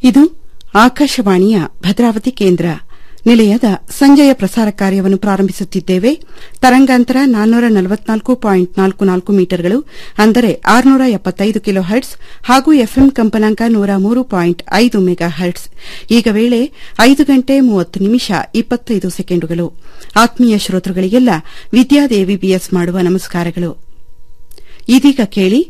ಇದು ಆಕಾಶವಾಣಿಯ ಭದ್ರಾವತಿ ಕೇಂದ್ರ ನಿಲಯದ ಸಂಜೆಯ ಪ್ರಸಾರ ಕಾರ್ಯವನ್ನು ಪ್ರಾರಂಭಿಸುತ್ತಿದ್ದೇವೆ ತರಂಗಾಂತರ ನಾನ್ನೂರ ನಲವತ್ನಾಲ್ಕು ಪಾಯಿಂಟ್ ನಾಲ್ಕು ನಾಲ್ಕು ಮೀಟರ್ಗಳು ಅಂದರೆ ಆರುನೂರ ಎಪ್ಪತ್ತೈದು ಕಿಲೋ ಹರ್ಟ್ಸ್ ಹಾಗೂ ಎಫ್ಎಂ ಕಂಪನಾಂಕ ನೂರ ಮೂರು ಪಾಯಿಂಟ್ ಐದು ಮೆಗಾ ಹರ್ಟ್ಸ್ ಈಗ ವೇಳೆ ಐದು ಗಂಟೆ ಮೂವತ್ತು ನಿಮಿಷ ಇಪ್ಪತ್ತೈದು ಸೆಕೆಂಡುಗಳು ಆತ್ಮೀಯ ಶ್ರೋತೃಗಳಿಗೆಲ್ಲ ವಿದ್ಯಾದೇವಿ ಬಿಎಸ್ ಮಾಡುವ ನಮಸ್ಕಾರಗಳು ಇದೀಗ ಕೇಳಿ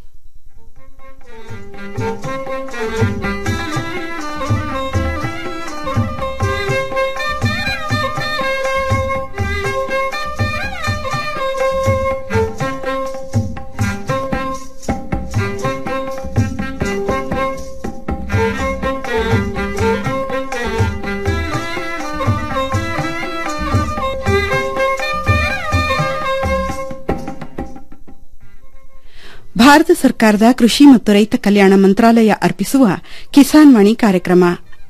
ಭಾರತ ಸರ್ಕಾರದ ಕೃಷಿ ಮತ್ತು ರೈತ ಕಲ್ಯಾಣ ಮಂತ್ರಾಲಯ ಅರ್ಪಿಸುವ ಕಿಸಾನ್ ವಾಣಿ ಕಾರ್ಯಕ್ರಮ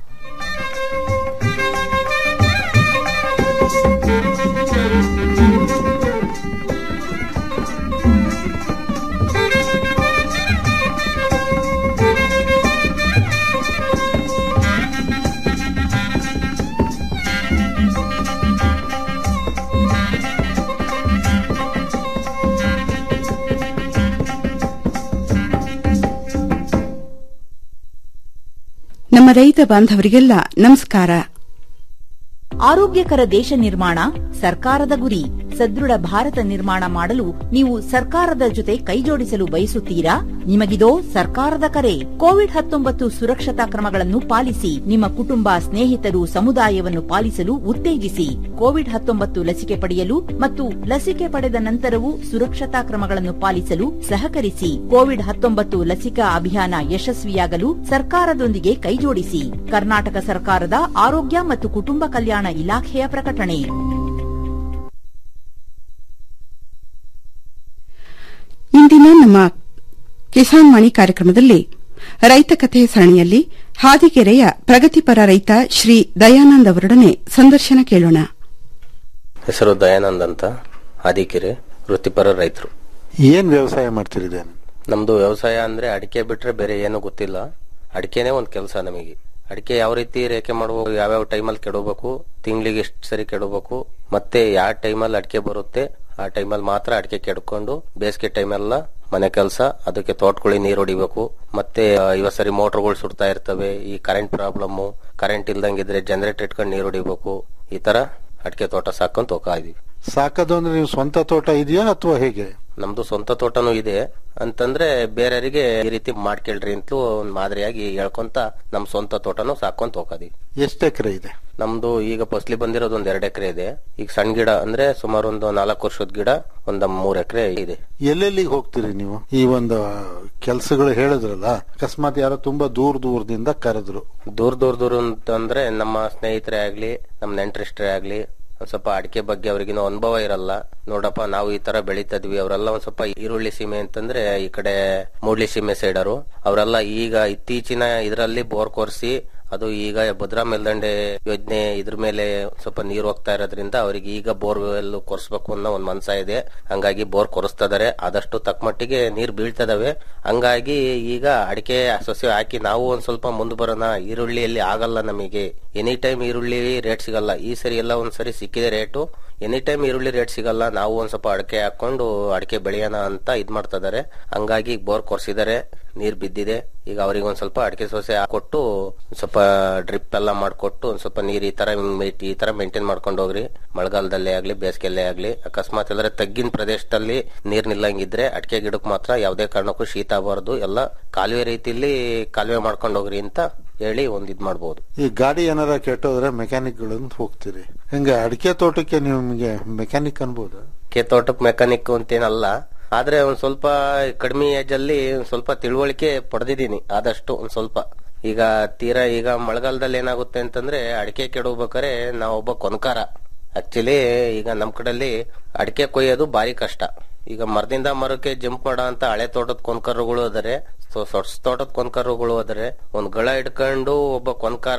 ನಮ್ಮ ರೈತ ಬಾಂಧವರಿಗೆಲ್ಲ ನಮಸ್ಕಾರ ಆರೋಗ್ಯಕರ ದೇಶ ನಿರ್ಮಾಣ ಸರ್ಕಾರದ ಗುರಿ ಸದೃಢ ಭಾರತ ನಿರ್ಮಾಣ ಮಾಡಲು ನೀವು ಸರ್ಕಾರದ ಜೊತೆ ಕೈಜೋಡಿಸಲು ಬಯಸುತ್ತೀರಾ ನಿಮಗಿದೋ ಸರ್ಕಾರದ ಕರೆ ಕೋವಿಡ್ ಹತ್ತೊಂಬತ್ತು ಸುರಕ್ಷತಾ ಕ್ರಮಗಳನ್ನು ಪಾಲಿಸಿ ನಿಮ್ಮ ಕುಟುಂಬ ಸ್ನೇಹಿತರು ಸಮುದಾಯವನ್ನು ಪಾಲಿಸಲು ಉತ್ತೇಜಿಸಿ ಕೋವಿಡ್ ಹತ್ತೊಂಬತ್ತು ಲಸಿಕೆ ಪಡೆಯಲು ಮತ್ತು ಲಸಿಕೆ ಪಡೆದ ನಂತರವೂ ಸುರಕ್ಷತಾ ಕ್ರಮಗಳನ್ನು ಪಾಲಿಸಲು ಸಹಕರಿಸಿ ಕೋವಿಡ್ ಹತ್ತೊಂಬತ್ತು ಲಸಿಕಾ ಅಭಿಯಾನ ಯಶಸ್ವಿಯಾಗಲು ಸರ್ಕಾರದೊಂದಿಗೆ ಕೈಜೋಡಿಸಿ ಕರ್ನಾಟಕ ಸರ್ಕಾರದ ಆರೋಗ್ಯ ಮತ್ತು ಕುಟುಂಬ ಕಲ್ಯಾಣ ಇಲಾಖೆಯ ಪ್ರಕಟಣೆ ಇಂದಿನ ನಮ್ಮ ಕಿಸಾನ್ ವಾಣಿ ಕಾರ್ಯಕ್ರಮದಲ್ಲಿ ರೈತ ಕಥೆ ಸರಣಿಯಲ್ಲಿ ಹಾದಿಗೆರೆಯ ಪ್ರಗತಿಪರ ರೈತ ಶ್ರೀ ದಯಾನಂದ್ ಅವರೊಡನೆ ಸಂದರ್ಶನ ಕೇಳೋಣ ಹೆಸರು ದಯಾನಂದ್ ಅಂತ ಆದಿಕೆರೆ ವೃತ್ತಿಪರ ರೈತರು ಏನ್ ವ್ಯವಸಾಯ ಮಾಡ್ತಿರಿದೆ ನಮ್ದು ವ್ಯವಸಾಯ ಅಂದ್ರೆ ಅಡಿಕೆ ಬಿಟ್ರೆ ಬೇರೆ ಏನು ಗೊತ್ತಿಲ್ಲ ಅಡಿಕೆನೇ ಒಂದ್ ಕೆಲಸ ನಮಗೆ ಅಡಿಕೆ ಯಾವ ರೀತಿ ರೇಖೆ ಮಾಡಬೇಕು ಯಾವ್ಯಾವ ಟೈಮಲ್ಲಿ ಕೆಡಬೇಕು ತಿಂಗಳಿಗೆ ಎಷ್ಟು ಸರಿ ಕೆಡಬೇಕು ಮತ್ತೆ ಯಾವ ಟೈಮಲ್ಲಿ ಅಡಿಕೆ ಬರುತ್ತೆ ಆ ಟೈಮಲ್ಲಿ ಮಾತ್ರ ಅಡಿಕೆ ಕೆಡ್ಕೊಂಡು ಬೇಸಿಗೆ ಟೈಮೆಲ್ಲ ಮನೆ ಕೆಲಸ ಅದಕ್ಕೆ ತೋಟಗಳಿಗೆ ನೀರು ಹೊಡಿಬೇಕು ಮತ್ತೆ ಆ, ಇವತ್ತು ಸರಿ ಮೋಟರ್ಗಳು ಸುಡ್ತಾ ಇರ್ತವೆ ಈ ಕರೆಂಟ್ ಪ್ರಾಬ್ಲಮ್ ಕರೆಂಟ್ ಇಲ್ದಂಗಿದ್ರೆ ಜನರೇಟರ್ ಇಟ್ಕೊಂಡು ನೀರು ಹೊಡಿಬೇಕು ಈ ತರ ಅಡಿಕೆ ತೋಟ ಸಾಕೊಂತ ಹೋಗ್ತಾ ಇದೀವಿ ಸಾಕೋದು ಅಂದ್ರೆ ನೀವು ಸ್ವಂತ ತೋಟ ಇದೆಯಾ ಅಥವಾ ಹೇಗೆ ನಮ್ದು ಸ್ವಂತ ತೋಟನೂ ಇದೆ ಅಂತಂದ್ರೆ ಬೇರೆಯವರಿಗೆ ಈ ರೀತಿ ಮಾಡ್ಕೊಳ್ರಿ ಅಂತಲೂ ಒಂದ್ ಮಾದರಿಯಾಗಿ ಹೇಳ್ಕೊಂತ ನಮ್ ಸ್ವಂತ ತೋಟನೂ ಸಾಕೊಂತ ಹೋಗೋದಿ ಎಷ್ಟು ಎಕರೆ ಇದೆ ನಮ್ದು ಈಗ ಫಸ್ಲಿ ಬಂದಿರೋದು ಒಂದ್ ಎರಡ್ ಎಕರೆ ಇದೆ ಈಗ ಸಣ್ಣ ಗಿಡ ಅಂದ್ರೆ ಸುಮಾರು ಒಂದು ನಾಲ್ಕು ವರ್ಷದ ಗಿಡ ಒಂದ್ ಮೂರ್ ಎಕರೆ ಇದೆ ಎಲ್ಲೆಲ್ಲಿಗೆ ಹೋಗ್ತೀರಿ ನೀವು ಈ ಒಂದು ಕೆಲಸಗಳು ಹೇಳಿದ್ರಲ್ಲ ಅಕಸ್ಮಾತ್ ಯಾರೋ ತುಂಬಾ ದೂರ ದೂರದಿಂದ ಕರೆದ್ರು ದೂರ ದೂರ ದೂರ ಅಂತಂದ್ರೆ ನಮ್ಮ ಸ್ನೇಹಿತರೇ ಆಗ್ಲಿ ನಮ್ ನೆಂಟರಿಷ್ಟರೇ ಆಗ್ಲಿ ಒಂದ್ ಸ್ವಲ್ಪ ಅಡಿಕೆ ಬಗ್ಗೆ ಅವ್ರಿಗಿನ್ನೂ ಅನುಭವ ಇರಲ್ಲ ನೋಡಪ್ಪ ನಾವು ಈ ತರ ಬೆಳೀತಾ ಇದ್ವಿ ಅವರೆಲ್ಲ ಒಂದ್ ಸ್ವಲ್ಪ ಈರುಳ್ಳಿ ಸೀಮೆ ಅಂತಂದ್ರೆ ಈ ಕಡೆ ಮೂಡ್ಲಿ ಸೀಮೆ ಸೈಡರು ಅವರೆಲ್ಲ ಈಗ ಇತ್ತೀಚಿನ ಇದರಲ್ಲಿ ಬೋರ್ ಕೊರ್ಸಿ ಅದು ಈಗ ಭದ್ರಾ ಮೇಲ್ದಂಡೆ ಯೋಜನೆ ಇದ್ರ ಮೇಲೆ ಸ್ವಲ್ಪ ನೀರು ಹೋಗ್ತಾ ಇರೋದ್ರಿಂದ ಅವರಿಗೆ ಈಗ ಬೋರ್ವೆಲ್ ಕೊರ್ಸ್ಬೇಕು ಅನ್ನೋ ಒಂದ್ ಮನ್ಸ ಇದೆ ಹಂಗಾಗಿ ಬೋರ್ ಕೊರಿಸ್ತಾ ಇದಾರೆ ಆದಷ್ಟು ತಕ್ಕ ಮಟ್ಟಿಗೆ ನೀರ್ ಬೀಳ್ತದವೆ ಹಂಗಾಗಿ ಈಗ ಅಡಿಕೆ ಸಸ್ಯ ಹಾಕಿ ನಾವು ಒಂದ್ ಸ್ವಲ್ಪ ಮುಂದೆ ಬರೋಣ ಈರುಳ್ಳಿಯಲ್ಲಿ ಆಗಲ್ಲ ನಮಗೆ ಎನಿ ಟೈಮ್ ಈರುಳ್ಳಿ ರೇಟ್ ಸಿಗಲ್ಲ ಈ ಸರಿ ಎಲ್ಲ ಒಂದ್ ಸರಿ ಸಿಕ್ಕಿದೆ ರೇಟು ಎನಿ ಟೈಮ್ ಈರುಳ್ಳಿ ರೇಟ್ ಸಿಗಲ್ಲ ನಾವು ಒಂದ್ ಸ್ವಲ್ಪ ಅಡಿಕೆ ಹಾಕೊಂಡು ಅಡಿಕೆ ಬೆಳೆಯೋಣ ಅಂತ ಇದ್ ಮಾಡ್ತಾ ಇದಾರೆ ಹಂಗಾಗಿ ಬೋರ್ ಕೊರ್ಸಿದ್ದಾರೆ ನೀರ್ ಬಿದ್ದಿದೆ ಈಗ ಅವ್ರಿಗೆ ಒಂದ್ ಸ್ವಲ್ಪ ಅಡಿಕೆ ಸೊಸೆ ಕೊಟ್ಟು ಒಂದ್ ಸ್ವಲ್ಪ ಡ್ರಿಪ್ ಎಲ್ಲ ಮಾಡ್ಕೊಟ್ಟು ಒಂದ್ ಸ್ವಲ್ಪ ನೀರ್ ಈ ತರ ಹಿಂಗ್ ಈ ತರ ಮೇಂಟೈನ್ ಮಾಡ್ಕೊಂಡು ಹೋಗ್ರಿ ಮಳೆಗಾಲದಲ್ಲೇ ಆಗ್ಲಿ ಬೇಸಿಗೆಲ್ಲೇ ಆಗ್ಲಿ ಅಕಸ್ಮಾತ್ ಎಲ್ಲರ ತಗ್ಗಿನ ಪ್ರದೇಶದಲ್ಲಿ ನೀರ್ ನಿಲ್ಲಂಗಿದ್ರೆ ಅಡಿಕೆ ಗಿಡಕ್ಕೆ ಮಾತ್ರ ಯಾವುದೇ ಕಾರಣಕ್ಕೂ ಶೀತ ಆಗಬಾರ್ದು ಎಲ್ಲ ಕಾಲುವೆ ರೀತಿಯಲ್ಲಿ ಕಾಲುವೆ ಮಾಡ್ಕೊಂಡು ಹೋಗ್ರಿ ಅಂತ ಹೇಳಿ ಒಂದ್ ಇದ್ ಮಾಡ್ಬೋದು ಈ ಗಾಡಿ ಏನಾರ ಕೆಟ್ಟೋದ್ರೆ ಮೆಕ್ಯಾನಿಕ್ ಗಳಂತ ಹೋಗ್ತೀರಿ ಹೆಂಗೆ ಅಡಿಕೆ ತೋಟಕ್ಕೆ ನಿಮ್ಗೆ ಮೆಕ್ಯಾನಿಕ್ ಅನ್ಬೋದು ಕೆ ತೋಟಕ್ ಮೆಕ್ಯಾನಿಕ್ ಅಂತೇನಲ್ಲ ಆದ್ರೆ ಒಂದ್ ಸ್ವಲ್ಪ ಕಡಿಮೆ ಏಜ್ ಅಲ್ಲಿ ಒಂದ್ ಸ್ವಲ್ಪ ತಿಳುವಳಿಕೆ ಪಡೆದಿದ್ದೀನಿ ಆದಷ್ಟು ಒಂದ್ ಸ್ವಲ್ಪ ಈಗ ತೀರಾ ಈಗ ಮಳೆಗಾಲದಲ್ಲಿ ಏನಾಗುತ್ತೆ ಅಂತಂದ್ರೆ ಅಡಿಕೆ ಕೆಡಬೇಕಾರೆ ನಾವೊಬ್ಬ ಕೊನ್ಕಾರ ಆಕ್ಚುಲಿ ಈಗ ನಮ್ ಕಡೆಯಲ್ಲಿ ಅಡಿಕೆ ಕೊಯ್ಯೋದು ಭಾರಿ ಕಷ್ಟ ಈಗ ಮರದಿಂದ ಮರಕ್ಕೆ ಜಂಪ್ ಮಾಡೋ ಅಂತ ಹಳೆ ತೋಟದ ಕೊನ್ಕರುಗಳು ಅದರೆ ಸೊಟ್ಸ್ ತೋಟದ ಕೊನ್ಕರುಗಳು ಅದರೆ ಒಂದ್ ಗಳ ಹಿಡ್ಕೊಂಡು ಒಬ್ಬ ಕೊನ್ಕಾರ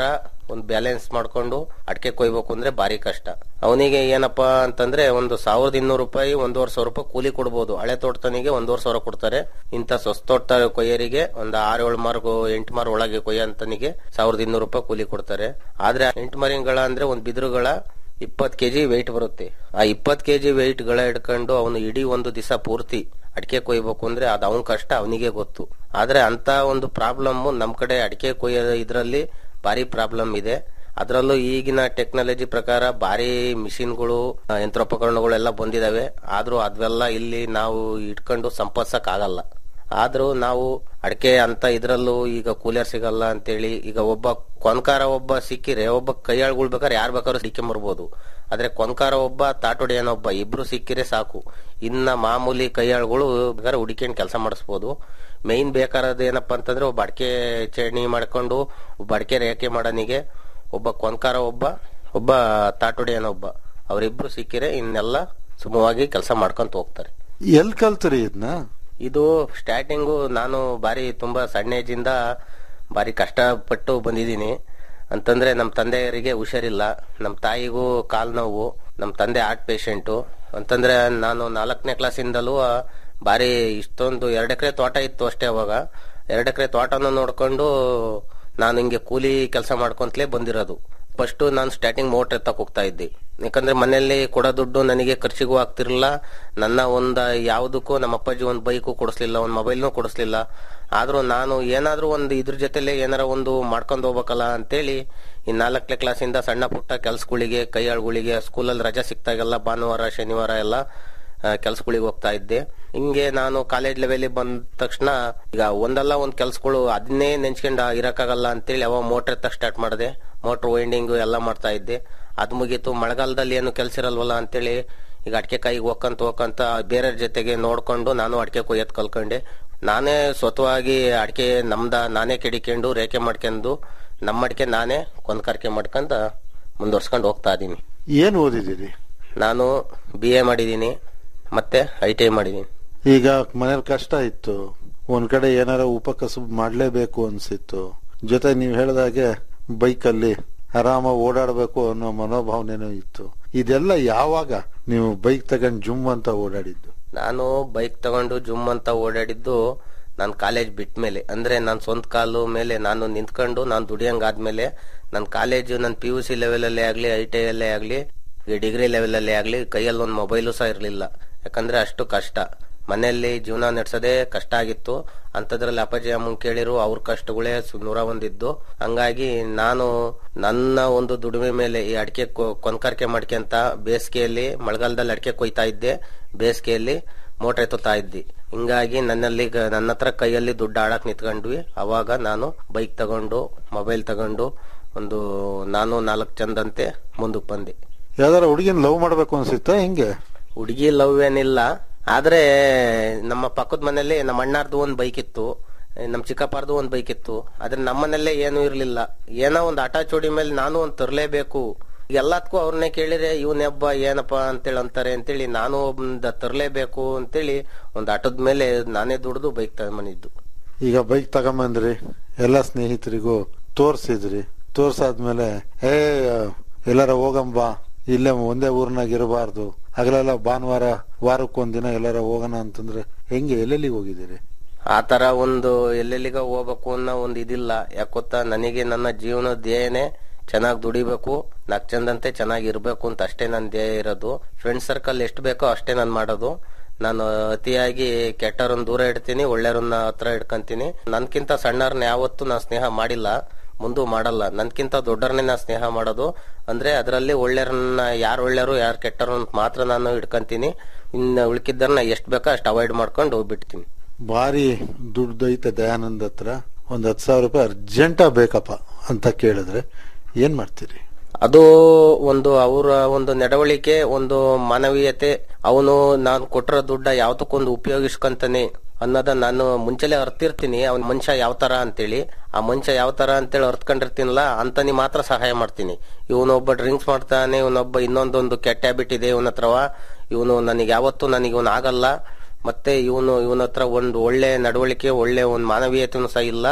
ಒಂದು ಬ್ಯಾಲೆನ್ಸ್ ಮಾಡ್ಕೊಂಡು ಅಡಿಕೆ ಕೊಯ್ಬೇಕು ಅಂದ್ರೆ ಭಾರಿ ಕಷ್ಟ ಅವನಿಗೆ ಏನಪ್ಪಾ ಅಂತಂದ್ರೆ ಒಂದು ಸಾವಿರದ ಇನ್ನೂರು ರೂಪಾಯಿ ಒಂದೂವರೆ ಸಾವಿರ ರೂಪಾಯಿ ಕೂಲಿ ಕೊಡ್ಬೋದು ಹಳೆ ತೋಟತನಿಗೆ ಒಂದೂವರೆ ಸಾವಿರ ಕೊಡ್ತಾರೆ ಇಂಥ ಸ್ವಸ್ ತೋಟ ಕೊಯ್ಯರಿಗೆ ಒಂದು ಆರು ಏಳು ಮಾರ್ಗು ಎಂಟು ಮಾರ್ ಒಳಗೆ ಕೊಯ್ಯಂತನಿಗೆ ಸಾವಿರದ ಇನ್ನೂರು ರೂಪಾಯಿ ಕೂಲಿ ಕೊಡ್ತಾರೆ ಆದ್ರೆ ಎಂಟು ಮರಿಗಳ ಅಂದ್ರೆ ಒಂದು ಬಿದಿರುಗಳ ಇಪ್ಪತ್ ಕೆಜಿ ವೆಯ್ಟ್ ಬರುತ್ತೆ ಆ ಇಪ್ಪತ್ ಕೆಜಿ ವೆಯ್ಟ್ ಗಳ ಹಿಡ್ಕೊಂಡು ಅವನು ಇಡೀ ಒಂದು ದಿವಸ ಪೂರ್ತಿ ಅಡಿಕೆ ಕೊಯ್ಬೇಕು ಅಂದ್ರೆ ಅದು ಅವನ ಕಷ್ಟ ಅವನಿಗೆ ಗೊತ್ತು ಆದ್ರೆ ಅಂತ ಒಂದು ಪ್ರಾಬ್ಲಮ್ ನಮ್ ಕಡೆ ಅಡಿಕೆ ಕೊಯ್ಯೋ ಇದ್ರಲ್ಲಿ ಭಾರಿ ಪ್ರಾಬ್ಲಮ್ ಇದೆ ಅದರಲ್ಲೂ ಈಗಿನ ಟೆಕ್ನಾಲಜಿ ಪ್ರಕಾರ ಭಾರಿ ಮಿಷಿನ್ಗಳು ಆ, ಯಂತ್ರೋಪಕರಣಗಳೆಲ್ಲ ಬಂದಿದಾವೆ ಆದ್ರೂ ಅದೆಲ್ಲ ಇಲ್ಲಿ ನಾವು ಇಟ್ಕೊಂಡು ಸಂಪಾದಿಸಕ್ ಆಗಲ್ಲ ಆದ್ರೂ ನಾವು ಅಡಿಕೆ ಅಂತ ಇದ್ರಲ್ಲೂ ಈಗ ಕೂಲರ್ ಸಿಗಲ್ಲ ಅಂತೇಳಿ ಈಗ ಒಬ್ಬ ಕೊನ್ಕಾರ ಒಬ್ಬ ಸಿಕ್ಕಿರೆ ಒಬ್ಬ ಕೈಯಾಳ್ಗಳು ಬೇಕಾದ್ರೆ ಯಾರು ಬೇಕಾದ್ರೂ ಸಿಕ್ಕೊಂಬರ್ಬೋದು ಆದ್ರೆ ಕೊನ್ಕಾರ ಒಬ್ಬ ತಾಟೊಡೆಯನ ಒಬ್ಬ ಇಬ್ರು ಸಿಕ್ಕಿರೆ ಸಾಕು ಇನ್ನ ಮಾಮೂಲಿ ಕೈಯಾಳ್ಗಳು ಬೇಕಾದ್ರೆ ಹುಡುಕಿಂಡ್ ಕೆಲಸ ಮಾಡಿಸ್ಬೋದು ಮೇನ್ ಬೇಕಾರದ ಏನಪ್ಪಾ ಅಂತಂದ್ರೆ ಒಬ್ಬ ಅಡಿಕೆ ಚಟ್ನಿ ಮಾಡ್ಕೊಂಡು ಒಬ್ಬ ಅಡಿಕೆ ರೇಖೆ ಮಾಡೋನಿಗೆ ಒಬ್ಬ ಕೊನ್ಕಾರ ಒಬ್ಬ ಒಬ್ಬ ತಾಟೊಡೆಯನ ಒಬ್ಬ ಅವರಿಬ್ರು ಸಿಕ್ಕಿರೆ ಇನ್ನೆಲ್ಲ ಸುಮವಾಗಿ ಕೆಲಸ ಮಾಡ್ಕೊಂತ ಹೋಗ್ತಾರೆ ಎಲ್ ಕಲ್ತ್ರಿ ಇದನ್ನ ಇದು ಸ್ಟಾರ್ಟಿಂಗು ನಾನು ಬಾರಿ ತುಂಬಾ ಸಣ್ಣ ಏಜಿಂದ ಬಾರಿ ಕಷ್ಟಪಟ್ಟು ಬಂದಿದ್ದೀನಿ ಅಂತಂದ್ರೆ ನಮ್ಮ ತಂದೆಯರಿಗೆ ಹುಷಾರಿಲ್ಲ ನಮ್ಮ ತಾಯಿಗೂ ಕಾಲ್ ನೋವು ನಮ್ಮ ತಂದೆ ಹಾರ್ಟ್ ಪೇಷಂಟು ಅಂತಂದ್ರೆ ನಾನು ನಾಲ್ಕನೇ ಕ್ಲಾಸಿಂದಲೂ ಬಾರಿ ಇಷ್ಟೊಂದು ಎರಡು ಎಕರೆ ತೋಟ ಇತ್ತು ಅಷ್ಟೇ ಅವಾಗ ಎರಡು ಎಕರೆ ತೋಟನ ನೋಡ್ಕೊಂಡು ನಾನು ಹಿಂಗೆ ಕೂಲಿ ಕೆಲಸ ಮಾಡ್ಕೊಂತಲೇ ಬಂದಿರೋದು ಫಸ್ಟ್ ನಾನು ಸ್ಟಾರ್ಟಿಂಗ್ ಮೋಟರ್ ಎತ್ತಕ್ ಹೋಗ್ತಾ ಇದ್ದೆ ಯಾಕಂದ್ರೆ ಮನೆಯಲ್ಲಿ ಕೊಡೋ ದುಡ್ಡು ನನಗೆ ಖರ್ಚಿಗೂ ಆಗ್ತಿರ್ಲಿಲ್ಲ ನನ್ನ ಒಂದ ಯಾವುದಕ್ಕೂ ನಮ್ಮ ಅಪ್ಪಾಜಿ ಒಂದು ಬೈಕು ಕೊಡಿಸ್ಲಿಲ್ಲ ಒಂದು ಮೊಬೈಲ್ನು ಕೊಡಿಸ್ಲಿಲ್ಲ ಆದ್ರೂ ನಾನು ಏನಾದ್ರೂ ಒಂದು ಇದ್ರ ಜೊತೆಲೆ ಏನಾರ ಒಂದು ಮಾಡ್ಕೊಂಡು ಹೋಗ್ಬೇಕಲ್ಲ ಅಂತೇಳಿ ಈ ನಾಲ್ಕನೇ ಕ್ಲಾಸಿಂದ ಸಣ್ಣ ಪುಟ್ಟ ಕೆಲ್ಸಗಳಿಗೆ ಕೈಯಾಳುಗಳಿಗೆ ಸ್ಕೂಲಲ್ಲಿ ರಜಾ ಸಿಕ್ತಾಗೆಲ್ಲ ಭಾನುವಾರ ಶನಿವಾರ ಎಲ್ಲ ಕೆಲ್ಸಗಳಿಗೆ ಹೋಗ್ತಾ ಇದ್ದೆ ಹಿಂಗೆ ನಾನು ಕಾಲೇಜ್ ಲೆವೆಲ್ ಬಂದ ತಕ್ಷಣ ಈಗ ಒಂದಲ್ಲ ಒಂದ್ ಕೆಲ್ಸಗಳು ಅದನ್ನೇ ನೆನ್ಸ್ಕೊಂಡ್ ಇರಕ್ಕಾಗಲ್ಲ ಅಂತೇಳಿ ಅವಾಗ ಮೋಟರ್ ಎತ್ತ ಸ್ಟಾರ್ಟ್ ಮಾಡಿದೆ ಮೋಟರ್ ವೈಂಡಿಂಗ್ ಎಲ್ಲ ಮಾಡ್ತಾ ಇದ್ದೆ ಅದ್ ಮುಗೀತು ಮಳೆಗಾಲದಲ್ಲಿ ಏನು ಕೆಲ್ಸ ಇರಲ್ವಲ್ಲ ಅಂತೇಳಿ ಈಗ ಅಡಿಕೆ ಕಾಯಿಗೆ ಹೋಗ್ಕಂತ ಹೋಗ್ಕಂತ ಬೇರೆಯವ್ರ ಜೊತೆಗೆ ನೋಡ್ಕೊಂಡು ನಾನು ಅಡಿಕೆ ಕೊಯ್ಯತ್ ಕಲ್ಕೊಂಡೆ ನಾನೇ ಸ್ವತವಾಗಿ ಅಡಿಕೆ ನಮ್ದ ನಾನೇ ಕೆಡಿಕೊಂಡು ರೇಖೆ ಮಾಡ್ಕೊಂಡು ನಮ್ಮ ಅಡಿಕೆ ನಾನೇ ಕೊಂದ್ಕಾರಿಕೆ ಮಾಡ್ಕೊಂಡ ಮುಂದುವರ್ಸ್ಕೊಂಡು ಹೋಗ್ತಾ ಇದೀನಿ ಏನ್ ಓದಿದಿರಿ ನಾನು ಬಿ ಎ ಮಾಡಿದ್ದೀನಿ ಮತ್ತೆ ಐ ಟಿ ಐ ಮಾಡಿದ್ದೀನಿ ಈಗ ಮನೇಲಿ ಕಷ್ಟ ಇತ್ತು ಒಂದ್ ಕಡೆ ಏನಾರ ಉಪಕಸಬು ಮಾಡ್ಲೇಬೇಕು ಅನ್ಸಿತ್ತು ಜೊತೆ ನೀವ್ ಹೇಳ್ದಾಗೆ ಬೈಕಲ್ಲಿ ಆರಾಮಾಗಿ ಓಡಾಡಬೇಕು ಅನ್ನೋ ಮನೋಭಾವನೆನೂ ಇತ್ತು ಇದೆಲ್ಲ ಯಾವಾಗ ನೀವು ಬೈಕ್ ತಗೊಂಡ್ ಜುಮ್ ಅಂತ ಓಡಾಡಿದ್ದು ನಾನು ಬೈಕ್ ತಗೊಂಡು ಜುಮ್ ಅಂತ ಓಡಾಡಿದ್ದು ನಾನು ಕಾಲೇಜ್ ಬಿಟ್ಟ ಮೇಲೆ ಅಂದ್ರೆ ನನ್ನ ಸ್ವಂತ ಕಾಲು ಮೇಲೆ ನಾನು ನಿಂತ್ಕೊಂಡು ನಾನು ದುಡಿಯಂಗಾದ್ಮೇಲೆ ನನ್ನ ಕಾಲೇಜು ನನ್ನ ಪಿ ಯು ಸಿ ಲೆವೆಲಲ್ಲೇ ಆಗ್ಲಿ ಐ ಟಿ ಅಲ್ಲೇ ಆಗ್ಲಿ ಡಿಗ್ರಿ ಲೆವೆಲಲ್ಲೇ ಆಗ್ಲಿ ಕೈಯಲ್ಲಿ ಒಂದು ಮೊಬೈಲು ಸಹ ಇರಲಿಲ್ಲ ಯಾಕಂದ್ರೆ ಅಷ್ಟು ಕಷ್ಟ ಮನೆಯಲ್ಲಿ ಜೀವನ ನಡೆಸೋದೇ ಕಷ್ಟ ಆಗಿತ್ತು ಅಂತದ್ರಲ್ಲಿ ಅಪ್ಪಾಜಿ ಅಮ್ಮನ್ ಕೇಳಿರು ಅವ್ರ ಕಷ್ಟಗಳೇ ಸು- ನೂರ ಒಂದಿದ್ದು ಹಂಗಾಗಿ ನಾನು ನನ್ನ ಒಂದು ದುಡಿಮೆ ಮೇಲೆ ಈ ಅಡಿಕೆ ಕೊನ್ಕಾರಿಕೆ ಮಾಡ್ಕೊಂತ ಬೇಸಿಗೆಯಲ್ಲಿ ಮಳೆಗಾಲದಲ್ಲಿ ಅಡಿಕೆ ಕೊಯ್ತಾ ಇದ್ದೆ ಬೇಸಿಗೆಯಲ್ಲಿ ಮೋಟರ್ ಎತ್ತುತ್ತಾ ಇದ್ದಿ ಹಿಂಗಾಗಿ ನನ್ನಲ್ಲಿ ಗ- ನನ್ನ ಹತ್ರ ಕೈಯಲ್ಲಿ ದುಡ್ಡು ಆಡಕ್ ನಿಂತ್ಕೊಂಡ್ವಿ ಅವಾಗ ನಾನು ಬೈಕ್ ತಗೊಂಡು ಮೊಬೈಲ್ ತಗೊಂಡು ಒಂದು ನಾನು ನಾಲ್ಕು ಚಂದಂತೆ ಮುಂದಕ್ಕೆ ಬಂದೆ ಯಾವ್ದಾರ ಹುಡುಗಿನ ಲವ್ ಮಾಡ್ಬೇಕು ಅನ್ಸಿತ್ತ ಹೆಂಗೆ ಹುಡುಗಿ ಲವ್ ಏನಿಲ್ಲ ಆದ್ರೆ ನಮ್ಮ ಪಕ್ಕದ ಮನೇಲಿ ನಮ್ಮ ಅಣ್ಣಾರ್ದು ಒಂದ್ ಬೈಕ್ ಇತ್ತು ನಮ್ಮ ಚಿಕ್ಕಪ್ಪರ್ದು ಒಂದ್ ಬೈಕ್ ಇತ್ತು ಆದ್ರೆ ನಮ್ಮನೆಲ್ಲೇ ಏನು ಇರ್ಲಿಲ್ಲ ಏನೋ ಒಂದ್ ಆಟ ಚೋಡಿ ಮೇಲೆ ನಾನು ಒಂದ್ ತರ್ಲೇಬೇಕು ಎಲ್ಲದಕ್ಕೂ ಅವ್ರನ್ನೇ ಕೇಳಿದ್ರೆ ಇವನೆಬ್ಬ ಏನಪ್ಪ ಅಂತೇಳಿ ಅಂತಾರೆ ಅಂತೇಳಿ ನಾನು ಒಂದ್ ತರ್ಲೇಬೇಕು ಅಂತೇಳಿ ಒಂದ್ ಆಟದ ಮೇಲೆ ನಾನೇ ದುಡ್ದು ಬೈಕ್ ತಗೊಂಬಂದಿದ್ದು ಈಗ ಬೈಕ್ ತಗೊಂಬಂದ್ರಿ ಎಲ್ಲಾ ಸ್ನೇಹಿತರಿಗೂ ತೋರ್ಸಿದ್ರಿ ತೋರ್ಸಾದ್ಮೇಲೆ ಏ ಎಲ್ಲಾರ ಹೋಗಂಬ ಇಲ್ಲೇ ಒಂದೇ ಊರ್ನಾಗ ಇರಬಾರ್ದು ಹಗಲೆಲ್ಲ ಭಾನುವಾರ ವಾರಕ್ಕೊಂದಿನ ಎಲ್ಲಾರ ಹೋಗೋಣ ಅಂತಂದ್ರೆ ಹೆಂಗೆ ಎಲ್ಲೆಲ್ಲಿ ಹೋಗಿದ್ದೀರಿ ಆ ತರ ಒಂದು ಎಲ್ಲೆಲ್ಲಿಗ ಹೋಗ್ಬೇಕು ಅನ್ನೋ ಒಂದು ಇದಿಲ್ಲ ಯಾಕೊತ್ತಾ ನನಗೆ ನನ್ನ ಜೀವನ ಧ್ಯೇಯನೇ ಚೆನ್ನಾಗಿ ದುಡಿಬೇಕು ನಾಲ್ಕು ಚಂದಂತೆ ಚೆನ್ನಾಗಿ ಇರ್ಬೇಕು ಅಂತ ಅಷ್ಟೇ ನನ್ನ ಧ್ಯೇಯ ಇರೋದು ಫ್ರೆಂಡ್ ಸರ್ಕಲ್ ಎಷ್ಟು ಬೇಕೋ ಅಷ್ಟೇ ನಾನು ಮಾಡೋದು ನಾನು ಅತಿಯಾಗಿ ಕೆಟ್ಟವ್ರನ್ನ ದೂರ ಇಡ್ತೀನಿ ಒಳ್ಳೆಯವ್ರನ್ನ ಹತ್ರ ಇಡ್ಕೊಂತೀನಿ ನನ್ಕಿಂತ ಸಣ್ಣವ್ರನ್ನ ಯಾವತ್ತೂ ನಾನು ಸ್ನೇಹ ಮಾಡಿಲ್ಲ ಮುಂದೂ ಮಾಡಲ್ಲ ನನ್ಕಿಂತ ದೊಡ್ಡವ್ರನ್ನೇ ನಾನು ಸ್ನೇಹ ಮಾಡೋದು ಅಂದ್ರೆ ಅದರಲ್ಲಿ ಒಳ್ಳೆಯವ್ರನ್ನ ಯಾರು ಒಳ್ಳೆಯವರು ಯಾರು ಕೆಟ್ಟವ್ರು ಅಂತ ಮಾತ್ರ ನಾನು ಇಡ್ಕೊಂತೀನಿ ಇನ್ನು ಉಳ್ಕಿದ್ದನ್ನ ಎಷ್ಟು ಬೇಕೋ ಅಷ್ಟು ಅವಾಯ್ಡ್ ಮಾಡ್ಕೊಂಡು ಹೋಗ್ಬಿಡ್ತೀನಿ ಭಾರಿ ದುಡ್ಡೈತೆ ದಯಾನಂದ್ ಹತ್ರ ಒಂದ್ ಹತ್ತು ಸಾವಿರ ರೂಪಾಯಿ ಅರ್ಜೆಂಟ ಬೇಕಪ್ಪ ಅಂತ ಕೇಳಿದ್ರೆ ಏನ್ ಮಾಡ್ತೀರಿ ಅದು ಒಂದು ಅವರ ಒಂದು ನಡವಳಿಕೆ ಒಂದು ಮಾನವೀಯತೆ ಅವನು ನಾನು ಕೊಟ್ಟಿರೋ ದುಡ್ಡ ಯಾವ್ದಕ್ಕೊಂದು ಉಪಯೋಗಿಸ್ಕೊಂತಾನೆ ಅನ್ನೋದ ನಾನು ಮುಂಚೆಲೆ ಅರ್ತಿರ್ತೀನಿ ಅವ್ನ ಮನುಷ್ಯ ಯಾವ ತರ ಅಂತೇಳಿ ಆ ಮನುಷ್ಯ ಯಾವ ತರ ಅಂತೇಳಿ ಅರ್ತ್ಕೊಂಡಿರ್ತೀನಲ್ಲ ಅಂತನಿ ಮಾತ್ರ ಸಹಾಯ ಮಾಡ್ತೀನಿ ಇವನೊಬ್ಬ ಡ್ರಿಂಕ್ಸ್ ಮಾಡ್ತಾನೆ ಇವನೊಬ್ಬ ಇನ್ನೊಂದೊಂದು ಕೆಟ್ಟ ಹ್ಯಾಬಿಟ್ ಇದೆ ಇವನ ಹತ್ರವ ಇವನು ನನಗೆ ಯಾವತ್ತೂ ನನಗೆ ಇವನು ಆಗಲ್ಲ ಮತ್ತೆ ಇವನು ಇವನ ಹತ್ರ ಒಂದು ಒಳ್ಳೆ ನಡವಳಿಕೆ ಒಳ್ಳೆ ಒಂದು ಮಾನವೀಯತೆನೂ ಸಹ ಇಲ್ಲ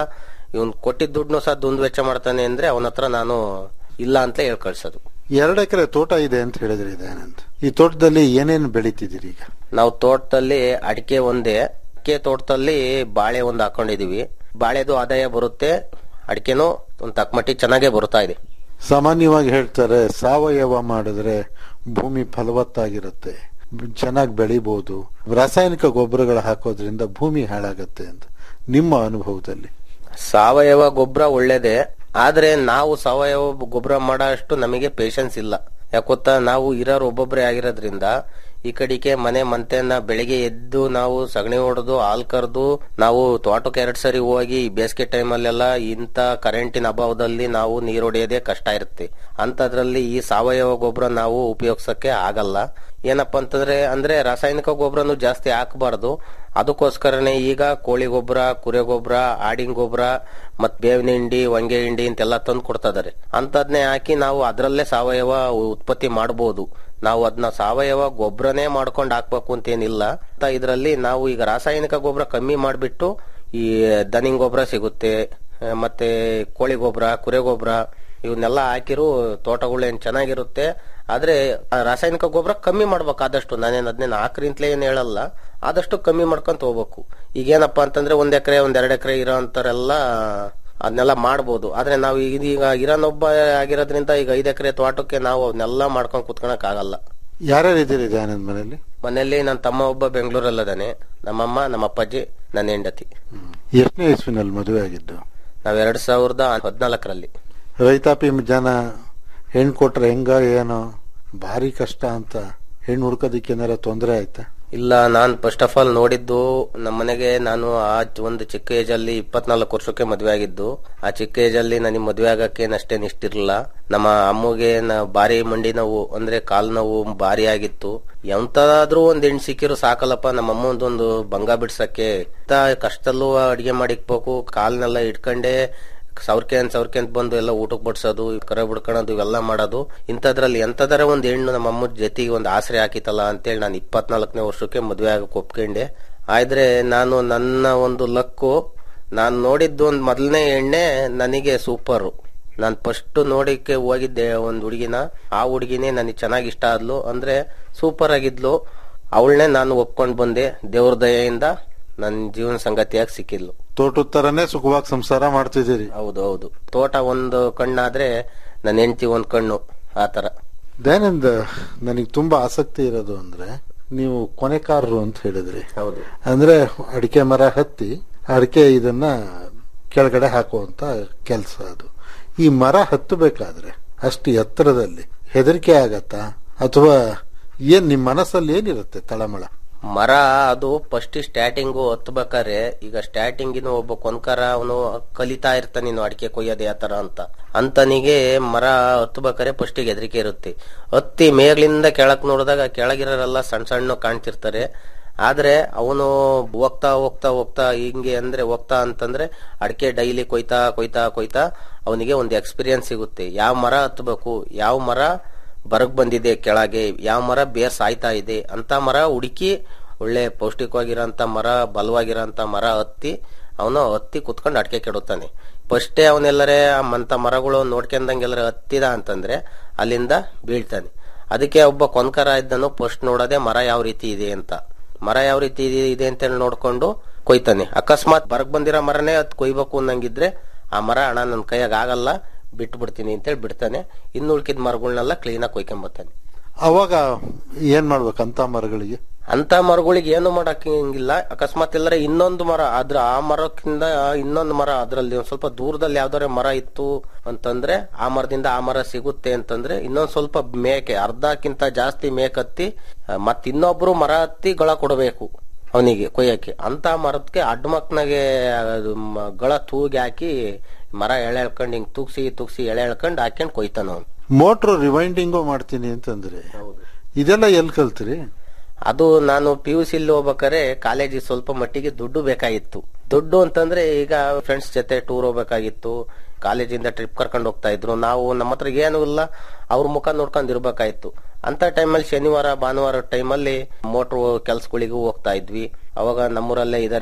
ಇವನ್ ಕೊಟ್ಟಿದ್ದ ದುಡ್ಡು ಸಹ ದುಂದು ವೆಚ್ಚ ಮಾಡ್ತಾನೆ ಅಂದ್ರೆ ಅವನ ಹತ್ರ ನಾನು ಇಲ್ಲ ಅಂತ ಹೇಳ್ ಕಳ್ಸೋದು ಎರಡು ಎಕರೆ ತೋಟ ಇದೆ ಅಂತ ಹೇಳಿದ್ರಿ ದಯಾನಂದ್ ಈ ತೋಟದಲ್ಲಿ ಏನೇನು ಬೆಳಿತಿದ್ದೀರಿ ಈಗ ನಾವು ತೋಟದಲ್ಲಿ ಅಡಿಕೆ ಒಂದೇ ಅಡಿಕೆ ತೋಟದಲ್ಲಿ ಬಾಳೆ ಒಂದು ಹಾಕೊಂಡಿದೀವಿ ಬಾಳೆದು ಆದಾಯ ಬರುತ್ತೆ ಅಡಿಕೆನೂ ಒಂದ್ ತಕ್ಕಮಟ್ಟಿ ಚೆನ್ನಾಗೇ ಬರ್ತಾ ಇದೆ ಸಾಮಾನ್ಯವಾಗಿ ಹೇಳ್ತಾರೆ ಸಾವಯವ ಮಾಡಿದ್ರೆ ಭೂಮಿ ಫಲವತ್ತಾಗಿರುತ್ತೆ ಚೆನ್ನಾಗಿ ಬೆಳಿಬಹುದು ರಾಸಾಯನಿಕ ಗೊಬ್ಬರಗಳು ಹಾಕೋದ್ರಿಂದ ಭೂಮಿ ಹಾಳಾಗತ್ತೆ ಅಂತ ನಿಮ್ಮ ಅನುಭವದಲ್ಲಿ ಸಾವಯವ ಗೊಬ್ಬರ ಒಳ್ಳೇದೇ ಆದ್ರೆ ನಾವು ಸಾವಯವ ಗೊಬ್ಬರ ಮಾಡೋ ಅಷ್ಟು ನಮಗೆ ಪೇಶನ್ಸ್ ಇಲ್ಲ ಯಾಕೊತ್ತಾ ನಾವು ಇರೋರು ಒಬ್ಬೊಬ್ಬರೇ ಆಗಿರೋದ್ರಿಂದ ಈ ಕಡೆಗೆ ಮನೆ ಮಂತೆನ ಬೆಳಿಗ್ಗೆ ಎದ್ದು ನಾವು ಸಗಣಿ ಹೊಡೆದು ಹಾಲ್ ಕರೆದು ನಾವು ತೋಟಕ್ಕೆ ಎರಡ್ ಸರಿ ಹೋಗಿ ಈ ಬೇಸಿಗೆ ಟೈಮಲ್ಲೆಲ್ಲ ಇಂಥ ಕರೆಂಟಿನ ಅಭಾವದಲ್ಲಿ ನಾವು ನೀರು ಹೊಡೆಯೋದೇ ಕಷ್ಟ ಇರುತ್ತೆ ಅಂತದ್ರಲ್ಲಿ ಈ ಸಾವಯವ ಗೊಬ್ಬರ ನಾವು ಉಪಯೋಗಿಸಕ್ಕೆ ಆಗಲ್ಲ ಏನಪ್ಪಾ ಅಂತಂದ್ರೆ ಅಂದ್ರೆ ರಾಸಾಯನಿಕ ಗೊಬ್ಬರನು ಜಾಸ್ತಿ ಹಾಕಬಾರ್ದು ಅದಕ್ಕೋಸ್ಕರನೇ ಈಗ ಕೋಳಿ ಗೊಬ್ಬರ ಕುರಿ ಗೊಬ್ಬರ ಆಡಿನ ಗೊಬ್ಬರ ಮತ್ ಬೇವಿನ ಹಿಂಡಿ ಹೊಂಗೆ ಹಿಂಡಿ ಅಂತೆಲ್ಲ ತಂದು ಕೊಡ್ತಾ ಇದಾರೆ ಅಂತದ್ನೇ ಹಾಕಿ ನಾವು ಅದರಲ್ಲೇ ಸಾವಯವ ಉತ್ಪತ್ತಿ ಮಾಡಬಹುದು ನಾವು ಅದನ್ನ ಸಾವಯವ ಗೊಬ್ಬರನೇ ಮಾಡ್ಕೊಂಡು ಹಾಕ್ಬೇಕು ಅಂತೇನಿಲ್ಲ ಇದರಲ್ಲಿ ನಾವು ಈಗ ರಾಸಾಯನಿಕ ಗೊಬ್ಬರ ಕಮ್ಮಿ ಮಾಡಿಬಿಟ್ಟು ಈ ದನಿಂಗ್ ಗೊಬ್ಬರ ಸಿಗುತ್ತೆ ಆ, ಮತ್ತೆ ಕೋಳಿ ಗೊಬ್ಬರ ಕುರಿ ಗೊಬ್ಬರ ಇವನ್ನೆಲ್ಲ ಹಾಕಿರು ತೋಟಗಳು ಏನ್ ಚೆನ್ನಾಗಿರುತ್ತೆ ಆದ್ರೆ ಆ ರಾಸಾಯನಿಕ ಗೊಬ್ಬರ ಕಮ್ಮಿ ಮಾಡ್ಬೇಕು ಆದಷ್ಟು ನಾನೇನ್ ಅದನ್ನೇನು ಹಾಕ್ರಿ ಅಂತಲೇ ಏನ್ ಹೇಳಲ್ಲ ಆದಷ್ಟು ಕಮ್ಮಿ ಮಾಡ್ಕೊಂತ ಹೋಗ್ಬೇಕು ಈಗೇನಪ್ಪಾ ಅಂತಂದ್ರೆ ಒಂದ್ ಎಕರೆ ಒಂದ್ ಎರಡ್ ಎಕರೆ ಇರೋ ಅಂತಾರೆಲ್ಲ ಅದನ್ನೆಲ್ಲ ಮಾಡ್ಬೋದು ಆದ್ರೆ ನಾವು ಈಗ ಈಗ ಇರೋನೊಬ್ಬ ಆಗಿರೋದ್ರಿಂದ ಈಗ ಐದ್ ಎಕರೆ ತೋಟಕ್ಕೆ ನಾವು ಅವನ್ನೆಲ್ಲ ಮಾಡ್ಕೊಂಡ್ ಕುತ್ಕೊಳಕ್ ಆಗಲ್ಲ ಯಾರ್ಯಾರು ಇದ್ದೀರಿ ದಯಾನಂದ್ ಮನೆಯಲ್ಲಿ ಮನೆಯಲ್ಲಿ ನನ್ನ ತಮ್ಮ ಒಬ್ಬ ಬೆಂಗಳೂರಲ್ಲದಾನೆ ನಮ್ಮಮ್ಮ ನಮ್ಮ ಅಪ್ಪಾಜಿ ನನ್ನ ಹೆಂಡತಿ ಎಷ್ಟನೇ ಇಸ್ವಿನಲ್ಲಿ ಮದುವೆ ಆಗಿದ್ದು ನಾವ್ ಎರಡ್ ಸಾವಿರದ ಹದಿನಾಲ್ಕರಲ್ಲಿ ರೈತಾಪಿ ಜನ ಹೆಣ್ಣು ಕೊಟ್ರೆ ಹೆಂಗ ಏನೋ ಭಾರಿ ಕಷ್ಟ ಅಂತ ಹೆಣ್ಣು ಹುಡ್ಕೋದಿಕ್ಕೆ ಏನಾರ ತೊಂದರೆ ಆಯ್ತಾ ಇಲ್ಲ ನಾನ್ ಫಸ್ಟ್ ಆಫ್ ಆಲ್ ನೋಡಿದ್ದು ನಮ್ಮ ಮನೆಗೆ ನಾನು ಆ ಒಂದು ಚಿಕ್ಕ ಏಜ್ ಅಲ್ಲಿ ಇಪ್ಪತ್ನಾಲ್ಕು ವರ್ಷಕ್ಕೆ ಮದ್ವೆ ಆಗಿದ್ದು ಆ ಚಿಕ್ಕ ಏಜ್ ಅಲ್ಲಿ ನನಗೆ ಮದ್ವೆ ಆಗಕ್ಕೆ ಅಷ್ಟೇನ್ ಇಷ್ಟಿರ್ಲಿಲ್ಲ ನಮ್ಮ ಅಮ್ಮಗೆ ನ- ಭಾರಿ ಮಂಡಿ ನೋವು ಅಂದ್ರೆ ಕಾಲ್ ನೋವು ಭಾರಿ ಆಗಿತ್ತು ಎಂತಾದ್ರೂ ಒಂದ್ ಹೆಣ್ಣು ಸಿಕ್ಕಿರು ಸಾಕಲ್ಲಪ್ಪ ನಮ್ಮ ಅಮ್ಮ ಒಂದೊಂದು ಭಂಗ ಬಿಡ್ಸಕ್ಕೆ ಇಂತ ಕಷ್ಟದಲ್ಲೂ ಅಡಿಗೆ ಮಾಡಿಕ್ಬೇಕು ಕಾಲ್ನೆಲ್ಲ ಇಟ್ಕೊಂಡೆ ಸೌರ್ಕೆಂತ್ ಸೌರ್ಕೆಂತ್ ಬಂದು ಎಲ್ಲ ಊಟಕ್ಕೆ ಬಡ್ಸೋದು ಕರೆ ಬಿಡ್ಕೊಳೋದು ಇವೆಲ್ಲ ಮಾಡೋದು ಇಂಥದ್ರಲ್ಲಿ ಎಂತದರ ಒಂದ್ ಹೆಣ್ಣು ನಮ್ಮ ಅಮ್ಮನ ಜೊತೆಗೆ ಒಂದು ಆಸರೆ ಹಾಕಿತಲ್ಲ ಅಂತೇಳಿ ನಾನು ಇಪ್ಪತ್ನಾಲ್ಕನೇ ವರ್ಷಕ್ಕೆ ಮದುವೆ ಆಗಕ್ಕೆ ಒಪ್ಕೊಂಡೆ ಆದ್ರೆ ನಾನು ನನ್ನ ಒಂದು ಲಕ್ಕು ನಾನು ನೋಡಿದ್ದು ಒಂದು ಮೊದಲನೇ ಎಣ್ಣೆ ನನಗೆ ಸೂಪರು ನಾನು ಫಸ್ಟ್ ನೋಡಿಕ್ಕೆ ಹೋಗಿದ್ದೆ ಒಂದು ಹುಡುಗಿನ ಆ ಹುಡುಗಿನೇ ನನಗೆ ಚೆನ್ನಾಗಿ ಇಷ್ಟ ಆದ್ಲು ಅಂದ್ರೆ ಸೂಪರ್ ಆಗಿದ್ಲು ಅವಳನ್ನೇ ನಾನು ಒಪ್ಕೊಂಡ್ ಬಂದೆ ದೇವ್ರ ದಯೆಯಿಂದ ನನ್ನ ಜೀವನ ಸಂಗತಿಯಾಗಿ ಸಿಕ್ಕಿದ್ಲು ತೋಟದ ತರನೇ ಸುಖವಾಗಿ ಸಂಸಾರ ಮಾಡ್ತಿದ್ದೀರಿ ಹೌದು ಹೌದು ತೋಟ ಒಂದು ಕಣ್ಣಾದ್ರೆ ನನ್ನ ಹೆಂಡತಿ ಒಂದ್ ಕಣ್ಣು ಆತರ ದಯಾನಂದ್ ನನಗೆ ತುಂಬಾ ಆಸಕ್ತಿ ಇರೋದು ಅಂದ್ರೆ ನೀವು ಕೊನೆಕಾರರು ಅಂತ ಹೇಳಿದ್ರಿ ಹೌದು ಅಂದ್ರೆ ಅಡಿಕೆ ಮರ ಹತ್ತಿ ಅಡಿಕೆ ಇದನ್ನ ಕೆಳಗಡೆ ಹಾಕುವಂತ ಕೆಲಸ ಅದು ಈ ಮರ ಹತ್ತಬೇಕಾದ್ರೆ ಅಷ್ಟು ಎತ್ತರದಲ್ಲಿ ಹೆದರಿಕೆ ಆಗತ್ತಾ ಅಥವಾ ಏನ್ ನಿಮ್ ಮನಸ್ಸಲ್ಲಿ ಏನಿರುತ್ತೆ ತಳಮಳ ಮರ ಅದು ಫಸ್ಟ್ ಸ್ಟಾರ್ಟಿಂಗು ಹತ್ಬೇಕಾರೆ ಈಗ ಸ್ಟಾರ್ಟಿಂಗಿನ ಒಬ್ಬ ಕೊನ್ಕಾರ ಅವನು ಕಲಿತಾ ಇರ್ತಾನೆ ನೀನು ಅಡಿಕೆ ಕೊಯ್ಯೋದು ಯಾವ ತರ ಅಂತ ಅಂತನಿಗೆ ಮರ ಹತ್ಬೇಕಾರೆ ಫಸ್ಟ್ ಹೆದರಿಕೆ ಇರುತ್ತೆ ಹತ್ತಿ ಮೇಗ್ಲಿಂದ ಕೆಳಕ್ ನೋಡಿದಾಗ ಕೆಳಗಿರೋರೆಲ್ಲ ಸಣ್ಣ ಸಣ್ಣ ಕಾಣ್ತಿರ್ತಾರೆ ಆದ್ರೆ ಅವನು ಹೋಗ್ತಾ ಹೋಗ್ತಾ ಹೋಗ್ತಾ ಹಿಂಗೆ ಅಂದ್ರೆ ಹೋಗ್ತಾ ಅಂತಂದ್ರೆ ಅಡಿಕೆ ಡೈಲಿ ಕೊಯ್ತಾ ಕೊಯ್ತಾ ಕೊಯ್ತಾ ಅವನಿಗೆ ಒಂದು ಎಕ್ಸ್ಪೀರಿಯನ್ಸ್ ಸಿಗುತ್ತೆ ಯಾವ ಮರ ಹತ್ಬೇಕು ಯಾವ ಮರ ಬರಗ್ ಬಂದಿದೆ ಕೆಳಗೆ ಯಾವ ಮರ ಬೇರ್ ಸಾಯ್ತಾ ಇದೆ ಅಂತ ಮರ ಹುಡುಕಿ ಒಳ್ಳೆ ಪೌಷ್ಟಿಕವಾಗಿರೋಂತ ಮರ ಬಲವಾಗಿರೋಂತ ಮರ ಹತ್ತಿ ಅವನು ಹತ್ತಿ ಕುತ್ಕೊಂಡು ಅಡಿಕೆ ಕೆಡುತ್ತಾನೆ ಫಸ್ಟೇ ಅವನೆಲ್ಲರೇ ಅಂತ ಮರಗಳು ನೋಡ್ಕೊಂಡಂಗೆಲ್ಲರ ಹತ್ತಿದ ಅಂತಂದ್ರೆ ಅಲ್ಲಿಂದ ಬೀಳ್ತಾನೆ ಅದಕ್ಕೆ ಒಬ್ಬ ಕೊನ್ಕರ ಇದ್ದನು ಫಸ್ಟ್ ನೋಡೋದೇ ಮರ ಯಾವ ರೀತಿ ಇದೆ ಅಂತ ಮರ ಯಾವ ರೀತಿ ಇದೆ ಇದೆ ಅಂತ ಹೇಳಿ ನೋಡ್ಕೊಂಡು ಕೊಯ್ತಾನೆ ಅಕಸ್ಮಾತ್ ಬರಗ್ ಬಂದಿರೋ ಮರನೇ ಹತ್ ಕೊಯ್ಬೇಕು ಅನ್ನಂಗಿದ್ರೆ ಆ ಮರ ಅಣ್ಣ ನನ್ನ ಕೈಯಾಗ ಆಗಲ್ಲ ಬಿಟ್ಟು ಬಿಡ್ತೀನಿ ಅಂತೇಳಿ ಬಿಡ್ತಾನೆ ಇನ್ನು ಉಳ್ಕಿದ ಮರಗಳನ್ನೆಲ್ಲ ಕ್ಲೀನಾಗಿ ಕೊಯ್ಕೊಂಬರ್ತಾನೆ ಅವಾಗ ಏನ್ ಮಾಡ್ಬೇಕಂತ ಮರಗಳಿಗೆ ಅಂತ ಮರಗಳಿಗೆ ಏನು ಮಾಡಕ್ಕಿಂಗಿಲ್ಲ ಅಕಸ್ಮಾತ್ ಎಲ್ಲರ ಇನ್ನೊಂದು ಮರ ಅದ್ರ ಆ ಮರಕ್ಕಿಂತ ಇನ್ನೊಂದು ಮರ ಅದ್ರಲ್ಲಿ ಒಂದ್ ಸ್ವಲ್ಪ ದೂರದಲ್ಲಿ ಯಾವ್ದಾರ ಮರ ಇತ್ತು ಅಂತಂದ್ರೆ ಆ ಮರದಿಂದ ಆ ಮರ ಸಿಗುತ್ತೆ ಅಂತಂದ್ರೆ ಇನ್ನೊಂದ್ ಸ್ವಲ್ಪ ಮೇಕೆ ಅರ್ಧಕ್ಕಿಂತ ಜಾಸ್ತಿ ಮೇಕ್ ಹತ್ತಿ ಮತ್ ಇನ್ನೊಬ್ರು ಮರ ಹತ್ತಿ ಗಳ ಕೊಡಬೇಕು ಅವನಿಗೆ ಕೊಯ್ಯಕ್ಕೆ ಅಂತ ಮರಕ್ಕೆ ಅಡ್ಮಕ್ನಾಗೆ ಅದು ಮ- ಗಳ ತೂಗಿ ಹಾಕಿ ಮರ ಎಳೆ ಎಳ್ಕೊಂಡು ಹಿಂಗ್ ತೂಗ್ಸಿ ತೂಗ್ಸಿ ಎಳೆ ಎಳ್ಕೊಂಡು ಹಾಕ್ಯಂಡ್ ಕೊಯ್ತಾನ ಅವ್ನು ಮೋಟ್ರ್ ರಿವೈಂಡಿಂಗು ಮಾಡ್ತೀನಿ ಅಂತಂದ್ರೆ ಇದೆಲ್ಲ ಎಲ್ಲಿ ಕಲ್ತ್ರಿ ಅದು ನಾನು ಪಿ ಯು ಸಿಲಿ ಹೋಗ್ಬೇಕಾದ್ರೆ ಕಾಲೇಜಿಗೆ ಸ್ವಲ್ಪ ಮಟ್ಟಿಗೆ ದುಡ್ಡು ಬೇಕಾಗಿತ್ತು ದುಡ್ಡು ಅಂತಂದ್ರೆ ಈಗ ಫ್ರೆಂಡ್ಸ್ ಜೊತೆ ಟೂರ್ ಹೋಗ್ಬೇಕಾಗಿತ್ತು ಕಾಲೇಜಿಂದ ಟ್ರಿಪ್ ಕರ್ಕೊಂಡು ಹೋಗ್ತಾ ಇದ್ರು ನಾವು ನಮ್ಮ ಹತ್ರ ಏನೂ ಇಲ್ಲ ಅವ್ರ ಮುಖ ನೋಡ್ಕೊಂಡು ಇರ್ಬೇಕಾಯ್ತು ಅಂತ ಟೈಮಲ್ಲಿ ಶನಿವಾರ ಭಾನುವಾರ ಟೈಮಲ್ಲಿ ಮೋಟ್ರ್ ಕೆಲ್ಸಗಳಿಗೂ ಹೋಗ್ತಾ ಇದ್ವಿ ಅವಾಗ ನಮ್ಮೂರಲ್ಲೇ ಇದಾರೆ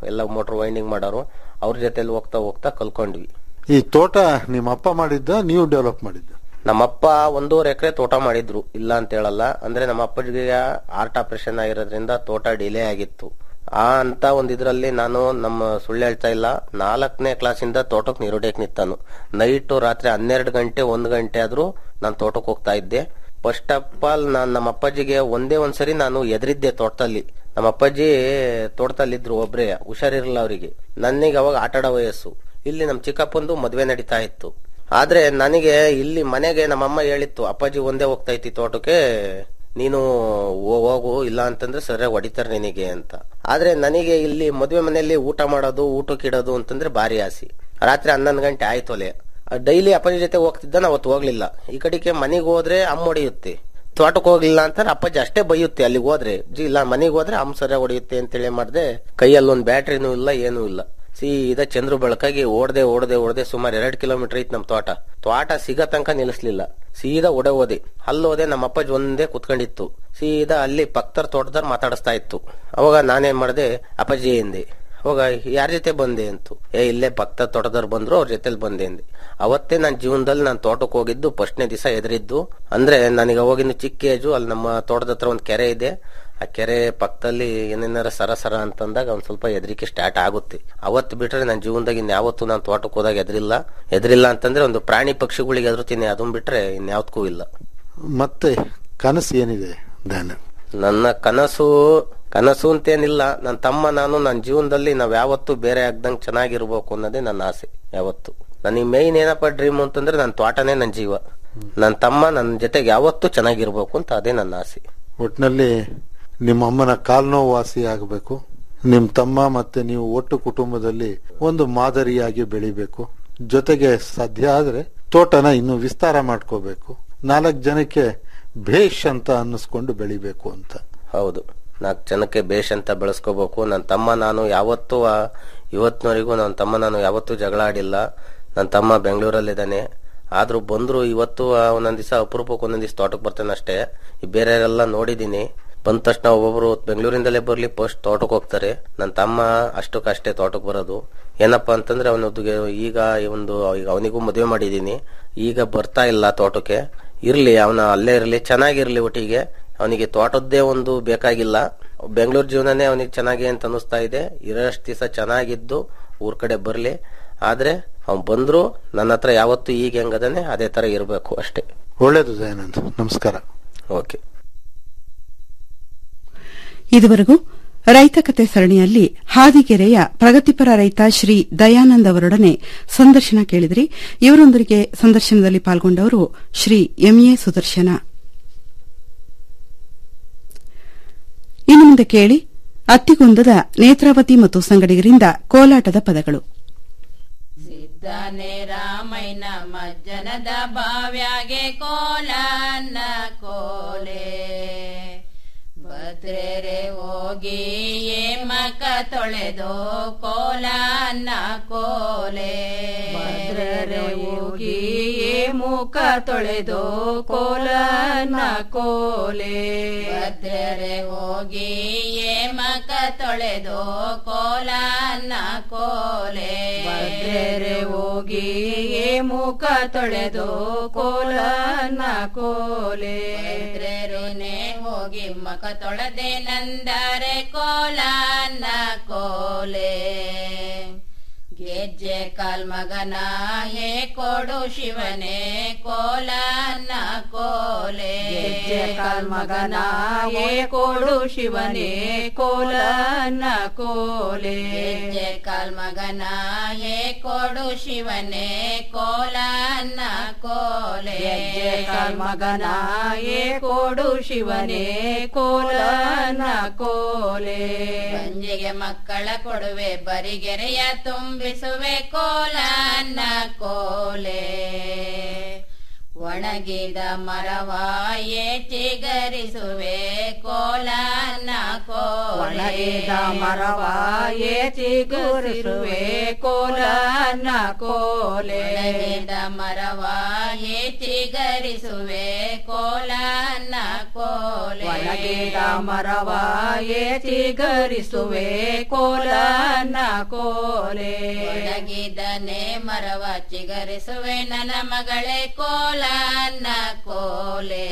ಎಲ್ಲ ಮೋಟರ್ ವೈಂಡಿಂಗ್ ಮಾಡೋರು ಅವ್ರ ಜೊತೆಲಿ ಹೋಗ್ತಾ ಹೋಗ್ತಾ ಕಲ್ಕೊಂಡ್ವಿ ಈ ತೋಟ ನಿಮ್ಮ ಅಪ್ಪ ಮಾಡಿದ್ದ ನೀವು ಡೆವಲಪ್ ಮಾಡಿದ್ದ ನಮ್ಮಪ್ಪ ಒಂದೂವರೆ ಎಕರೆ ತೋಟ ಮಾಡಿದ್ರು ಇಲ್ಲ ಅಂತ ಹೇಳಲ್ಲ ಅಂದ್ರೆ ನಮ್ಮ ಅಪ್ಪಜಿಗೆ ಹಾರ್ಟ್ ಆಪರೇಷನ್ ಆಗಿರೋದ್ರಿಂದ ತೋಟ ಡಿಲೇ ಆಗಿತ್ತು ಆ ಅಂತ ಒಂದ್ ಇದ್ರಲ್ಲಿ ನಾನು ನಮ್ಮ ಸುಳ್ಳು ಹೇಳ್ತಾ ಇಲ್ಲ ನಾಲ್ಕನೇ ಕ್ಲಾಸಿಂದ ತೋಟಕ್ಕೆ ನೀರುಡಿಯಕ್ ನಿಂತಾನು ನೈಟ್ ರಾತ್ರಿ ಹನ್ನೆರಡು ಗಂಟೆ ಒಂದ್ ಗಂಟೆ ಆದ್ರೂ ನಾನು ತೋಟಕ್ಕೆ ಹೋಗ್ತಾ ಇದ್ದೆ ಫಸ್ಟ್ ಆಫ್ ಆಲ್ ನಾನ್ ನಮ್ಮ ಅಪ್ಪಾಜಿಗೆ ಒಂದೇ ಒಂದ್ಸರಿ ನಾನು ಎದುರಿದ್ದೆ ತೋಟದಲ್ಲಿ ನಮ್ಮ ಅಪ್ಪಾಜಿ ತೋಟದಲ್ಲಿ ಇದ್ರು ಒಬ್ರೇ ಹುಷಾರಿರಲಿಲ್ಲ ಅವರಿಗೆ ನನಗೆ ಅವಾಗ ಆಟ ಆಡೋ ವಯಸ್ಸು ಇಲ್ಲಿ ನಮ್ಮ ಚಿಕ್ಕಪ್ಪಂದು ಮದ್ವೆ ನಡೀತಾ ಇತ್ತು ಆದ್ರೆ ನನಗೆ ಇಲ್ಲಿ ಮನೆಗೆ ನಮ್ಮಮ್ಮ ಹೇಳಿತ್ತು ಅಪ್ಪಾಜಿ ಒಂದೇ ಹೋಗ್ತಾ ಇತ್ತು ತೋಟಕ್ಕೆ ನೀನು ಹೋ- ಹೋಗು ಇಲ್ಲ ಅಂತಂದ್ರೆ ಸರಿಯಾಗಿ ಹೊಡಿತಾರೆ ನಿನಗೆ ಅಂತ ಆದ್ರೆ ನನಗೆ ಇಲ್ಲಿ ಮದ್ವೆ ಮನೆಯಲ್ಲಿ ಊಟ ಮಾಡೋದು ಊಟಕ್ಕೆ ಇಡೋದು ಅಂತಂದ್ರೆ ಭಾರಿ ಆಸೆ ರಾತ್ರಿ ಹನ್ನೊಂದು ಗಂಟೆ ಆಯ್ತೋಲೆ ಡೈಲಿ ಅಪ್ಪಾಜಿ ಜೊತೆ ಹೋಗ್ತಿದ್ದ ಅವತ್ತು ಹೋಗ್ಲಿಲ್ಲ ಈ ಕಡೆಗೆ ಮನೆಗೆ ಹೋದ್ರೆ ಅಮ್ಮ ಹೊಡೆಯುತ್ತೆ ತೋಟಕ್ಕೆ ಹೋಗ್ಲಿಲ್ಲ ಅಂತಾರೆ ಅಪ್ಪಾಜಿ ಅಷ್ಟೇ ಬೈಯುತ್ತೆ ಅಲ್ಲಿಗೆ ಹೋದ್ರೆ ಜಿ ಇಲ್ಲ ಮನೆಗೆ ಹೋದ್ರೆ ಅಮ್ಮ ಸರಿಯಾಗಿ ಹೊಡೆಯುತ್ತೆ ಅಂತೇಳಿ ಮಾಡ್ದೆ ಕೈಯಲ್ಲಿ ಒಂದು ಬ್ಯಾಟ್ರಿನೂ ಇಲ್ಲ ಏನೂ ಇಲ್ಲ ಸೀದಾ ಚಂದ್ರು ಬೆಳಕಾಗಿ ಓಡ್ದೆ ಓಡ್ದೆ ಓಡ್ದೆ ಸುಮಾರು ಎರಡ್ ಕಿಲೋಮೀಟರ್ ಐತ್ ನಮ್ ತೋಟ ತೋಟ ಸಿಗ ತನಕ ನಿಲ್ಲಿಸ್ಲಿಲ್ಲ ಸೀದಾ ಒಡೆ ಹೋದೆ ಅಲ್ಲಿ ಹೋದೆ ನಮ್ಮ ಅಪ್ಪಾಜಿ ಒಂದೇ ಕುತ್ಕೊಂಡಿತ್ತು ಸೀದಾ ಅಲ್ಲಿ ಪಕ್ತರ ತೋಟದಾರ್ ಮಾತಾಡಿಸ್ತಾ ಇತ್ತು ಅವಾಗ ನಾನೇನ್ ಮಾಡ್ದೆ ಅಪ್ಪಾಜಿ ಎಂದೆ ಅವಾಗ ಯಾರ ಜೊತೆ ಬಂದೆ ಅಂತು ಏ ಇಲ್ಲೇ ಪಕ್ತ ತೋಟದವ್ರು ಬಂದ್ರು ಅವ್ರ ಜೊತೆಲಿ ಬಂದೆ ಅಂದೆ ಅವತ್ತೇ ನನ್ನ ಜೀವನದಲ್ಲಿ ನಾನು ತೋಟಕ್ಕೆ ಹೋಗಿದ್ದು ಫಸ್ಟ್ನೇ ದಿವಸ ಎದುರಿದ್ದು ಅಂದ್ರೆ ನನಗೆ ಅವಾಗಿನ ಚಿಕ್ಕ ಏಜು ಅಲ್ಲಿ ನಮ್ಮ ತೋಟದ ಹತ್ರ ಒಂದು ಕೆರೆ ಇದೆ ಆ ಕೆರೆ ಪಕ್ಕದಲ್ಲಿ ಏನೇನಾರ ಸರ ಸರ ಅಂತಂದಾಗ ಒಂದ್ ಸ್ವಲ್ಪ ಹೆದರಿಕೆ ಸ್ಟಾರ್ಟ್ ಆಗುತ್ತೆ ಅವತ್ತು ಬಿಟ್ರೆ ನನ್ನ ಜೀವನದಾಗ ಇನ್ಯಾವತ್ತು ನಾನು ತೋಟಕ್ಕೆ ಹೋದಾಗ ಎದ್ರಿಲ್ಲ ಎದ್ರಿಲ್ಲ ಅಂತಂದ್ರೆ ಒಂದು ಪ್ರಾಣಿ ಪಕ್ಷಿಗಳಿಗೆ ಎದುರುತ್ತೀನಿ ಅದನ್ನ ಬಿಟ್ರೆ ಇನ್ಯಾವ್ದಕ್ಕೂ ಇಲ್ಲ ಮತ್ತೆ ಕನಸು ಏನಿದೆ ಧ್ಯಾನ ನನ್ನ ಕನಸು ಕನಸು ಅಂತೇನಿಲ್ಲ ನನ್ನ ತಮ್ಮ ನಾನು ನನ್ನ ಜೀವನದಲ್ಲಿ ನಾವ್ ಯಾವತ್ತೂ ಬೇರೆ ಆಗ್ದಂಗ್ ಚೆನ್ನಾಗಿರ್ಬೇಕು ಅನ್ನೋದೇ ನನ್ನ ಆಸೆ ಯಾವತ್ತು ನನಗೆ ಮೇಯ್ನ್ ಏನಪ್ಪ ಡ್ರೀಮ್ ಅಂತಂದ್ರೆ ನನ್ನ ತೋಟನೇ ನನ್ನ ಜೀವ ನನ್ನ ತಮ್ಮ ನನ್ನ ಜೊತೆಗೆ ಯಾವತ್ತೂ ಚೆನ್ನಾಗಿರ್ಬೇಕು ಅಂತ ಅದೇ ನನ್ನ ಆಸೆ ಒಟ್ನಲ್ಲಿ ನಿಮ್ಮ ಅಮ್ಮನ ಕಾಲ್ನೋವು ವಾಸಿ ಆಗಬೇಕು ನಿಮ್ ತಮ್ಮ ಮತ್ತೆ ನೀವು ಒಟ್ಟು ಕುಟುಂಬದಲ್ಲಿ ಒಂದು ಮಾದರಿಯಾಗಿ ಬೆಳಿಬೇಕು ಜೊತೆಗೆ ಸಾಧ್ಯ ಆದ್ರೆ ತೋಟನ ಇನ್ನು ವಿಸ್ತಾರ ಮಾಡ್ಕೋಬೇಕು ನಾಲ್ಕು ಜನಕ್ಕೆ ಭೇಷ್ ಅಂತ ಅನ್ನಿಸ್ಕೊಂಡು ಬೆಳಿಬೇಕು ಅಂತ ಹೌದು ನಾಲ್ಕು ಜನಕ್ಕೆ ಬೇಷ್ ಅಂತ ಬೆಳೆಸ್ಕೋಬೇಕು ನನ್ನ ತಮ್ಮ ನಾನು ಯಾವತ್ತೂ ಆ ಇವತ್ತಿನವರೆಗೂ ನನ್ನ ತಮ್ಮ ನಾನು ಯಾವತ್ತೂ ಜಗಳ ಆಡಿಲ್ಲ ನನ್ನ ತಮ್ಮ ಬೆಂಗಳೂರಲ್ಲಿದ್ದಾನೆ ಆದ್ರೂ ಬಂದ್ರು ಇವತ್ತು ಆ ಒಂದೊಂದ್ ದಿವಸ ಅಪರೂಪಕ್ಕೆ ಒಂದೊಂದ್ ದಿವಸ ತೋಟಕ್ಕೆ ಬರ್ತೇನೆ ಅಷ್ಟೇ ಈ ಬೇರೆಯವರೆಲ್ಲ ನೋಡಿದೀನಿ ಬಂದ ತಕ್ಷಣ ಒಬ್ಬೊಬ್ರು ಬೆಂಗಳೂರಿಂದಲೇ ಬರ್ಲಿ ಫಸ್ಟ್ ತೋಟಕ್ಕೆ ಹೋಗ್ತಾರೆ ನನ್ನ ತಮ್ಮ ಅಷ್ಟಕ್ಕಷ್ಟೇ ತೋಟಕ್ಕೆ ಬರೋದು ಏನಪ್ಪಾ ಅಂತಂದ್ರೆ ಅವನದ್ದು ಈಗ ಈ ಒಂದು ಈಗ ಅವನಿಗೂ ಮದುವೆ ಮಾಡಿದೀನಿ ಈಗ ಬರ್ತಾ ಇಲ್ಲ ತೋಟಕ್ಕೆ ಇರ್ಲಿ ಅವನ ಅಲ್ಲೇ ಇರ್ಲಿ ಚೆನ್ನಾಗಿರ್ಲಿ ಒಟ್ಟಿಗೆ ಅವನಿಗೆ ತೋಟದ್ದೇ ಒಂದು ಬೇಕಾಗಿಲ್ಲ ಬೆಂಗಳೂರು ಜೀವನನೇ ಅವನಿಗೆ ಚೆನ್ನಾಗಿ ಅಂತ ಅನಿಸ್ತಾ ಇದೆ ಇರೋಷ್ಟು ದಿವಸ ಚೆನ್ನಾಗಿದ್ದು ಊರ್ ಕಡೆ ಬರ್ಲಿ ಆದ್ರೆ ಅವ್ನ್ ಬಂದ್ರು ನನ್ನ ಹತ್ರ ಯಾವತ್ತು ಈಗ ಹೆಂಗದಾನೆ ಅದೇ ತರ ಇರಬೇಕು ಅಷ್ಟೇ ಒಳ್ಳೇದು ದಯಾನಂದ್ ನಮಸ್ಕಾರ ಓಕೆ ಇದುವರೆಗೂ ರೈತ ಕತೆ ಸರಣಿಯಲ್ಲಿ ಹಾದಿಗೆರೆಯ ಪ್ರಗತಿಪರ ರೈತ ಶ್ರೀ ದಯಾನಂದ್ ಅವರೊಡನೆ ಸಂದರ್ಶನ ಕೇಳಿದ್ರಿ ಇವರೊಂದಿಗೆ ಸಂದರ್ಶನದಲ್ಲಿ ಪಾಲ್ಗೊಂಡವರು ಶ್ರೀ ಎಂಎ ಸುದರ್ಶನ ಇನ್ನು ಮುಂದೆ ಕೇಳಿ ಅತ್ತಿಗುಂದದ ನೇತ್ರಾವತಿ ಮತ್ತು ಸಂಗಡಿಗರಿಂದ ಕೋಲಾಟದ ಪದಗಳು ಸಿದ್ದನೆ ರಾಮಯ್ಯನ ಮಜ್ಜನದ ಬಾವ್ಯಾಗೆ ಕೋಲನ್ನ ಕೋಲೆ ಭದ್ರೆರೆ ಹೋಗಿ ಮಕ ತೊಳೆದು ಕೋಲನ್ನ ಕೋಲೆ ಭದ್ರರೆ ಹೋಗಿ ಮುಖ ತೊಳೆದು ಕೋಲನ ಕೋಲೆ ಭದ್ರೆರೆ ಹೋಗಿ ಮಕ ತೊಳೆದು ಕೋಲನ್ನ ಕೋಲೆ ಭದ್ರರೆ ಹೋಗಿ ಮುಖ ತೊಳೆದು ಕೋಲನ ಕೋಲೆ ಭದ್ರರುನೆ ಹೋಗಿ ಮಕ ತೊಳೆದೆ ನಂದರೆ ಕೋಲನ್ನ ಕೋಲೆ ಗೆಜ್ಜೆ ಕಾಲ್ಮಗನ ಹೇ ಕೊಡು ಶಿವನೇ ಕೋಲನ್ನ ಕೋಲೆ ಗೆಜ್ಜೆ ಕಾಲ್ಮಗನ ಏ ಕೊಡು ಶಿವನೇ ಕೋಲನ ಕೋಲೆ ಗೆಜ್ಜೆ ಕಾಲ್ಮಗನ ಹೇ ಕೊಡು ಶಿವನೇ ಕೋಲನ್ನ ಕೋಲೆ ಗೆಜ್ಜೆ ಕಾಲ್ಮಗನ ಏ ಕೊಡು ಶಿವನೇ ಕೋಲನ ಕೋಲೆ ಸಂಜೆಗೆ ಮಕ್ಕಳ ಕೊಡುವೆ ಬರಿಗೆರೆಯ ತುಂಬಿಸುವೆ ಕೋಲನ್ನ ಕೋಲೆ ಒಣಗಿದ ಮರವ ಏಟಿಗರಿಸುವೆ ಕೋಲನ್ನ ಕೋಲೆ ಒಣಗಿದ ಮರವ ಏಚಿಗುರಿಸುವೆ ಕೋಲನ ಕೋಲೆ ಒಣಗಿದ ಮರವ ಏಟಿಗರಿಸುವೆ ಕೋಲನ್ನ ಕೋಲೆ ಕೋಲೆ ಒಣಗಿದ ಮರವ ಏಚಿಗರಿಸುವೆ ಕೋಲನ್ನ ಕೋಲೆ ಒಣಗಿದನೆ ಮರವ ಚಿಗರಿಸುವೆ ನನ್ನ ಮಗಳೇ ಕೋಲನ್ನ ಕೋಲೆ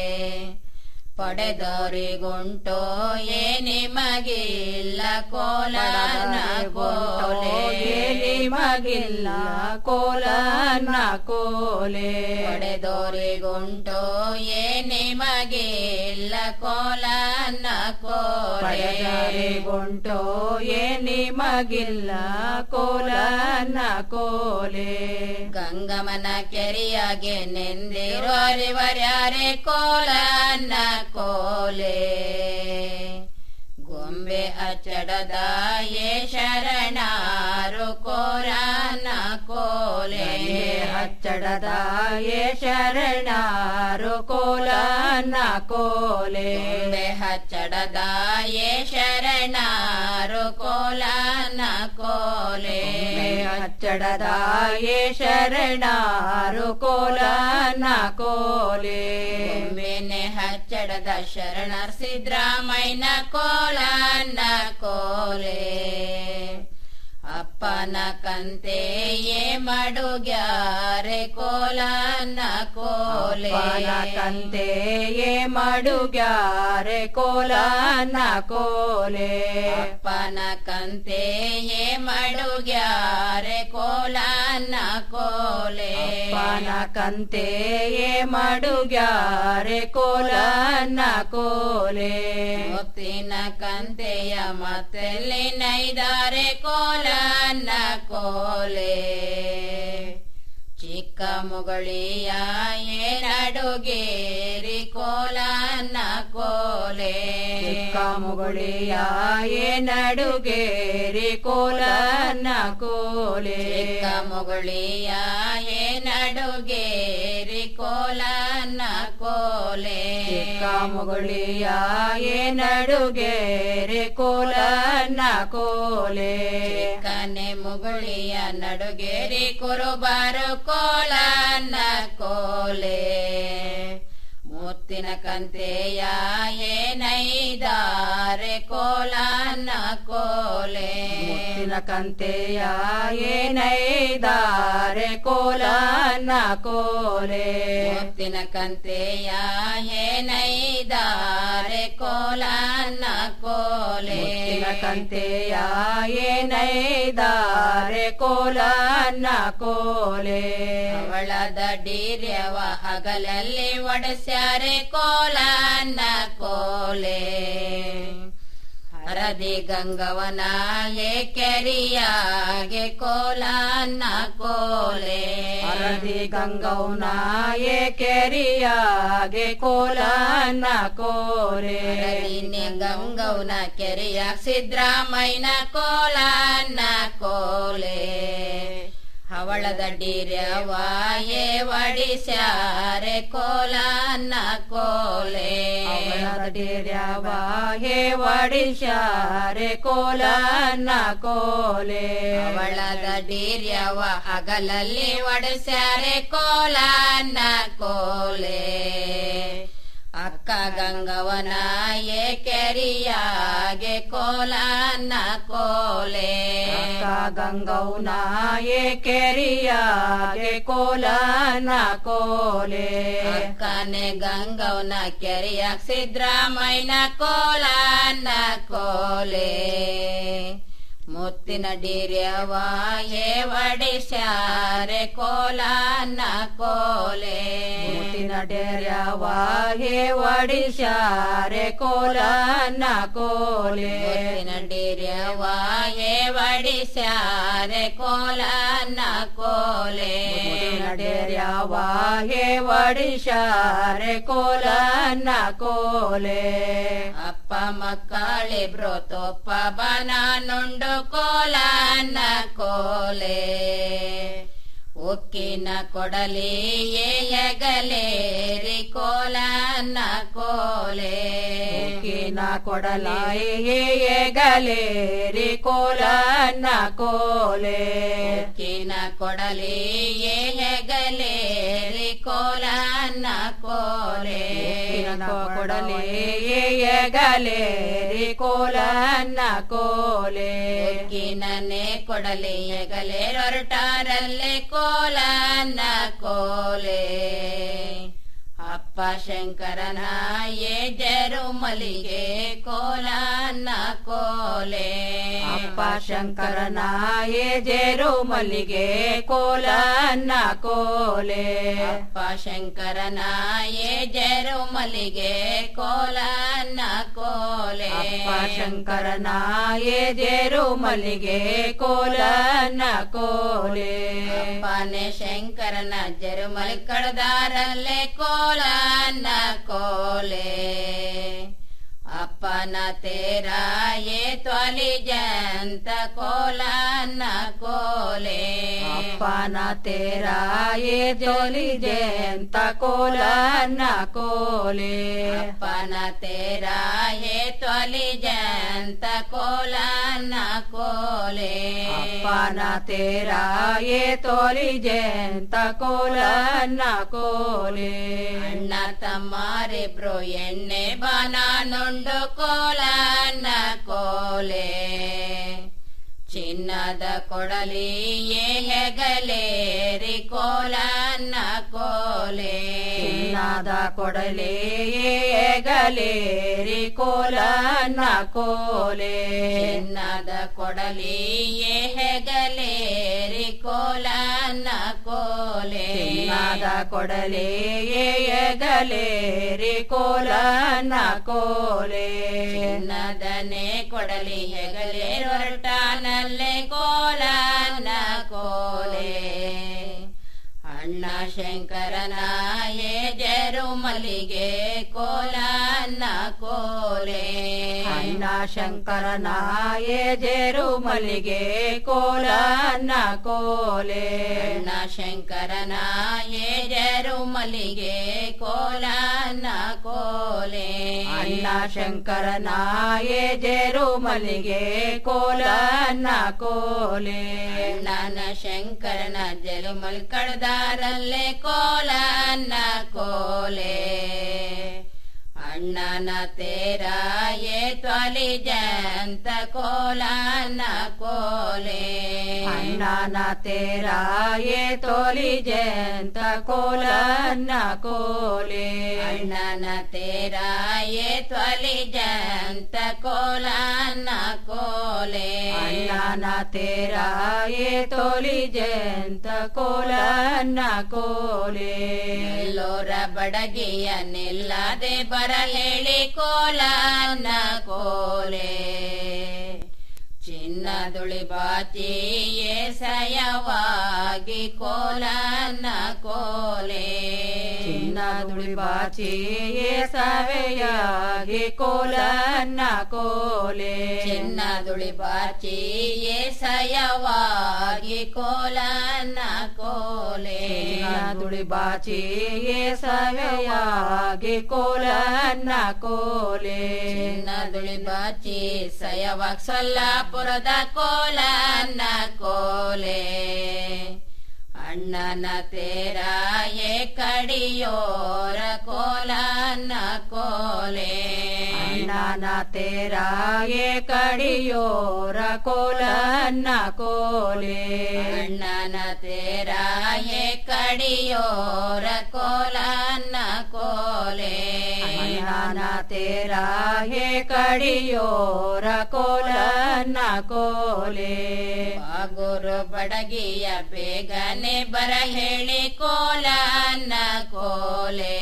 ಪಡೆದವರಿಗುಂಟೋ ಏ ನಿಮಗಿಲ್ಲ ಕೋಲನ್ನ ಕೋಲೆ ನಿಮಗಿಲ್ಲ ಕೋಲನ್ನ ಕೋಲೆ ಪಡೆದೋರಿಗುಂಟೋ ಏ ನಿಮಗಿಲ್ಲ ಕೋಲನ್ನ ಕೋಲೆ ಪಡೆದರಿಗುಂಟೋ ಏ ನಿಮಗಿಲ್ಲ ಕೋಲನ್ನ ಕೋಲೆ ಗಂಗಮನ ಕೆರಿಯಾಗೆ ನೆಂದಿರೋ ಅರಿವರ್ಯಾರೆ ಕೋಲನ್ನ ಕೋಲೆ ಗೊಂಬೆ ಅಚಡದ ಏ ಶರಣಾರು ಕೋರನ್ನ ಕೋಲೆ ಹಚ್ಚಡದ ಏ ಶರಣಾರು ಕೋಲನ್ನ ಕೋಲೆ ಗೊಂಬೆ ಹಚ್ಚಡದ ಏ ಶರಣಾರು ಕೋಲನ್ನ ಕೋಲೆ ಹಚ್ಚಡದ ಏ ಶರಣಾರು ಕೋಲನ್ನ ಕೋಲೆ ಗೊಂಬೆನೆ ಹಚ್ಚಡದ ಶರಣರ್ ಸಿದ್ರಾಮಯ್ಯನ ಕೋಲನ್ನ ಕೋಲೆ ಅಪ್ಪನ ಕಂತೆ ಏ ಮಡುಗ್ಯಾರೆ ಕೋಲನ್ನ ಕೋಲೆ ಅಪ್ಪನ ಕಂತೆಯೇ ಮಡುಗ್ಯಾರೆ ಕೋಲನ್ನ ಕೋಲೆ ಅಪ್ಪನ ಕಂತೆ ಏ ಮಡುಗ್ಯಾರೆ ಕೋಲನ್ನ ಕೋಲೆ ಅಪ್ಪನ ಕಂತೆಯೇ ಮಡುಗ್ಯಾರೆ ಕೋಲನ್ನ ಕೋಲೆ ಮುತ್ತಿನ ಕಂತೆಯ ಮತ್ತೆಲ್ಲಿ ನೈದಾರೆ ಕೋಲನ್ನ ಕೋಲೆ ಚಿಕ್ಕ ಮುಗಳಿಯ ಏನಡುಗೇರಿ ಕೋಲನ್ನ ಕೋಲೆ ಚಿಕ್ಕ ಮುಗುಳಿಯ ಏ ನಡುಗೇರಿ ಕೋಲನ್ನ ಕೋಲೆ ಚಿಕ್ಕ ಮುಗಳಿಯ ಏನಡುಗೇರಿ ಕೋಲನ್ನ ಕೋಲೆ ಚಿಕ್ಕ ಮುಗುಳಿಯ ಏ ನಡುಗೇರಿ ಕೋಲನ್ನ ಕೋಲೆ ಕನೆ ಮುಗುಳಿಯ ನಡುಗೇರಿ ಕುರುಬಾರು ಕೋಲನ್ನ ಕೋಲೆ ಮುತ್ತಿನ ಕಂತೆಯ ಏನೈದಾರೆ ಕೋಲನ್ನ ಕೋಲೆ ಮುತ್ತಿನ ಕಂತೆಯ ಏನೈದಾರೆ ಕೋಲನ್ನ ಕೋಲೆ ಮುತ್ತಿನ ಕಂತೆಯ ಏನೈದಾರೆ ಕೋಲನ್ನ ಕೋಲೆ ಮುತ್ತಿನ ಕಂತೆಯ ಏನೈದಾರೆ ಕೋಲನ್ನ ಕೋಲೆ ಅವಳದ ಡೀರ್ಯವ ಹಗಲಲ್ಲಿ ಒಡೆಸ್ಯಾರೆ ಕೋಲನ್ನ ಕೋಲೆ ಹರದಿ ಗಂಗವನ ಕೆರಿಯಾಗೆ ಕೋಲನ್ನ ಕೋಲೆ ಹರದಿ ಗಂಗೌನ ಏ ಕೆರಿಯಾಗೆ ಕೋಲನ್ನ ಕೋಲೆ ಹರದಿನಿ ಗಂಗವನ ಕೆರಿಯಾಗ ಸಿದ್ರಾಮಯ್ಯನ ಕೋಲನ್ನ ಕೋಲೆ ಹವಳದ ಡೀರ್ಯವಾಯೇ ವಡಿಸ್ಯಾರೆ ಕೋಲನ್ನ ಕೋಲೆ ಹೇ ವಡಿಶಾರೆ ಕೋಲನ್ನ ಕೋಲೆ ಅವಳದ ಡೀರ್ಯವ ಹಗಲಲ್ಲಿ ಒಡೆಸ್ಯಾರೆ ಕೋಲನ್ನ ಕೋಲೆ ಅಕ್ಕ ಗಂಗವನ ಏ ಕೆರಿಯಾಗೆ ಕೋಲನ್ನ ಕೋಲೆ ಅಕ್ಕ ಗಂಗೌನ ಏ ಕೆರಿಯಾಗೆ ಕೋಲನ್ನ ಕೋಲೆ ಅಕ್ಕನೆ ಗಂಗವನ ಕೆರಿಯಾಗ ಸಿದ್ರಾಮಯ್ಯನ ಕೋಲನ್ನ ಕೋಲೆ ಮುತ್ತಿನ ಡೀರ್ಯವ ಏ ವಡಿಸ್ಯಾರೆ ಕೋಲನ್ನ ಕೋಲೆ ಮುತ್ತಿನ ಡೇರ್ಯವ ಹೇ ವಡಿಶಾರೆ ಕೋಲನ್ನ ಕೋಲೆ ಮುತ್ತಿನ ಡೀರ್ಯವ ಏ ವಡಿಸ್ಯಾರೆ ಕೋಲನ್ನ ಕೋಲೆ ಮುತ್ತಿನ ಡೇರ್ಯವ ಹೇ ವಡಿಶಾರೆ ಕೋಲನ್ನ ಕೋಲೆ ಅಪ್ಪ ಮಕ್ಕಳಿಬ್ರು ತೊಪ್ಪ ಬನಾನುಂಡು ಕೋಲನ್ನ ಕೋಲೆ ಉಕ್ಕಿನ ಕೊಡಲಿ ಎಗಲೇರಿ ಕೋಲನ್ನ ಕೋಲೆ ಉಕ್ಕಿನ ಕೊಡಲಾಯಿ ಎಗಲೇರಿ ಕೋಲನ್ನ ಕೋಲೆ ಉಕ್ಕಿನ ಕೊಡಲಿ ಎಗಲೇರಿ ಕೋಲನ್ನ ಕೋಲೆ ಉಕ್ಕಿನ ಕೊಡಲೆ ಎಗಲೆ ರಿ ಕೋಲನ್ನ ಕೋಲೆ ಕಿನನೆ ಕೊಡಲಿ ಎಗಲೆ ಹೊರಟಾರಲ್ಲೇ ಕೋಲನ್ನ ಕೋಲೆ ಅಪ್ಪ ಶಂಕರನ ಎಜರು ಮಲಿಗೆ ಕೋಲನ್ನ ಕೋಲೆ ಅಪ್ಪ ಶಂಕರನ ಎಜೆರು ಮಲ್ಲಿಗೆ ಕೋಲನ್ನ ಕೋಲೆ ಅಪ್ಪ ಶಂಕರನ ಎಜರು ಮಲಿಗೆ ಕೋಲನ್ನ ಕೋಲೆ ಅಪ್ಪ ಶಂಕರನ ಎಜೆರು ಮಲ್ಲಿಗೆ ಕೋಲನ್ನ ಕೋಲೆ ಅಪ್ಪನೆ ಶಂಕರನ ಜರುಮಲ್ ಕಡದಾರಲ್ಲೇ ಕೋಲನ್ನ ಕೋಲೆ ಅಪ್ಪನ ತೇರ ಏ ತ್ವಾಲಿ ಜಂತ ಕೋಲನ್ನ ಕೋಲೆ ಅಪ್ಪನ ತೇರ ಎ ಜೋಲಿ ಜಯಂತ ಕೋಲನ್ನ ಕೋಲೆ ಅಪ್ಪನ ತೇರ ಏ ತ್ವಾಲಿ ಜಂತ ಕೋಲನ್ನ ಕೋಲೆ ಅಪ್ಪನ ತೇರ ಎ ತೋಲಿ ಜಯಂತ ಕೋಲನ್ನ ಕೋಲೆ ಅಣ್ಣ ತಮ್ಮಾರಿಬ್ರು ಎಣ್ಣೆ ಬಾನ ನುಂಡು ಕೋಲನ್ನ ಕೋಲೆ ಚಿನ್ನದ ಕೊಡಲಿ ಹೆಗಲೇರಿ ಕೋಲನ್ನ ಕೋಲೆ ಚಿನ್ನದ ಕೊಡಲೆ ಎಗಲೇರಿ ಕೋಲನ್ನ ಕೋಲೆ ಚಿನ್ನದ ಕೊಡಲಿ ಹೆಗಲೇರಿ ಕೋಲನ್ನ ಕೋಲೆ ಚಿನ್ನದ ಕೊಡಲೆ ಎಗಲೇರಿ ಕೋಲನ್ನ ಕೋಲೆ ಚಿನ್ನದನೆ ಕೊಡಲಿ ಹೆಗಲೇ ಹೊರಟಾನಲ್ಲೇ ಕೋಲನ್ನ ಕೋಲೆ ಅಣ್ಣ ಶಂಕರನ ಎಜರು ಮಲ್ಲಿಗೆ ಕೋಲನ್ನ ಕೋಲೆ ಅಣ್ಣ ಶಂಕರನ ಎಜೆರು ಮಲ್ಲಿಗೆ ಕೋಲನ್ನ ಕೋಲೆ ಅಣ್ಣ ಶಂಕರನ ಎಜರು ಮಲ್ಲಿಗೆ ಕೋಲನ್ನ ಕೋಲೆ ಅಣ್ಣ ಶಂಕರನ ಎಜೆರು ಮಲ್ಲಿಗೆ ಕೋಲನ್ನ ಕೋಲೆ ಅಣ್ಣನ ಶಂಕರನ ಜಲುಮಲ್ ಕಡ್ದಾರಲ್ಲೇ ಕೋಲನ್ನ ಕೋಲೆ ಅಣ್ಣನ ತೇರ ಏ ತ್ವಾಲಿ ಜಂತ ಕೋಲನ್ನ ಕೋಲೆ ಅಣ್ಣನ ತೇರ ಎ ತೋಲಿ ಜಯಂತ ಕೋಲನ್ನ ಕೋಲೆ ಅಣ್ಣನ ತೇರ ಏ ತ್ವಾಲಿ ಜಂತ ಕೋಲನ್ನ ಕೋಲೆ ಅಣ್ಣನ ತೇರ ಎ ತೋಲಿ ಜಯಂತ ಕೋಲನ್ನ ಕೋಲೆ ಎಲ್ಲೋರ ಬಡಗಿಯ ನಿಲ್ಲದೆ ಬರ ಹೇಳಿ ಕೋಲನ್ನ ಕೋಲೆ ಚಿನ್ನದುಳಿ ಬಾಚಿಯೇ ಸಯವಾಗಿ ಕೋಲನ್ನ ಕೋಲೆ ಚಿನ್ನದುಳಿ ಬಾಚಿಯೇ ಸವೆಯಾಗಿ ಕೋಲನ್ನ ಕೋಲೆ ಚಿನ್ನದುಳಿ ಬಾಚಿಯೇ ಸಯವಾಗಿ ಕೋಲನ್ನ ಕೋಲೆ ಚಿನ್ನದುಳಿ ಬಾಚಿಯೇ ಸವೆಯಾಗಿ ಕೋಲನ್ನ ಕೋಲೆ ಚಿನ್ನದುಳಿ ಬಾಚಿ ಸಯವಾಗ ಸೊಲ್ಲಾಪುರದ ಕೋಲನ್ನ ಕೋಲೆ ಅಣ್ಣನ ತೇರ ಏ ಕಡಿಯೋರ ಕೋಲನ್ನ ಕೋಲೆ ಅಣ್ಣನ ತೇರ ಎ ಕಡಿಯೋರ ಕೋಲನ್ನ ಕೋಲೆ ಅಣ್ಣನ ತೇರ ಏ ಕಡಿಯೋರ ಕೋಲನ್ನ ಕೋಲೆ ಅಣ್ಣನ ತೇರ ಎ ಕಡಿಯೋರ ಕೋಲನ್ನ ಕೋಲೆ ಗುರು ಬಡಗಿಯ ಬೇಗನೆ ಬರ ಹೇಳಿ ಕೋಲನ್ನ ಕೋಲೆ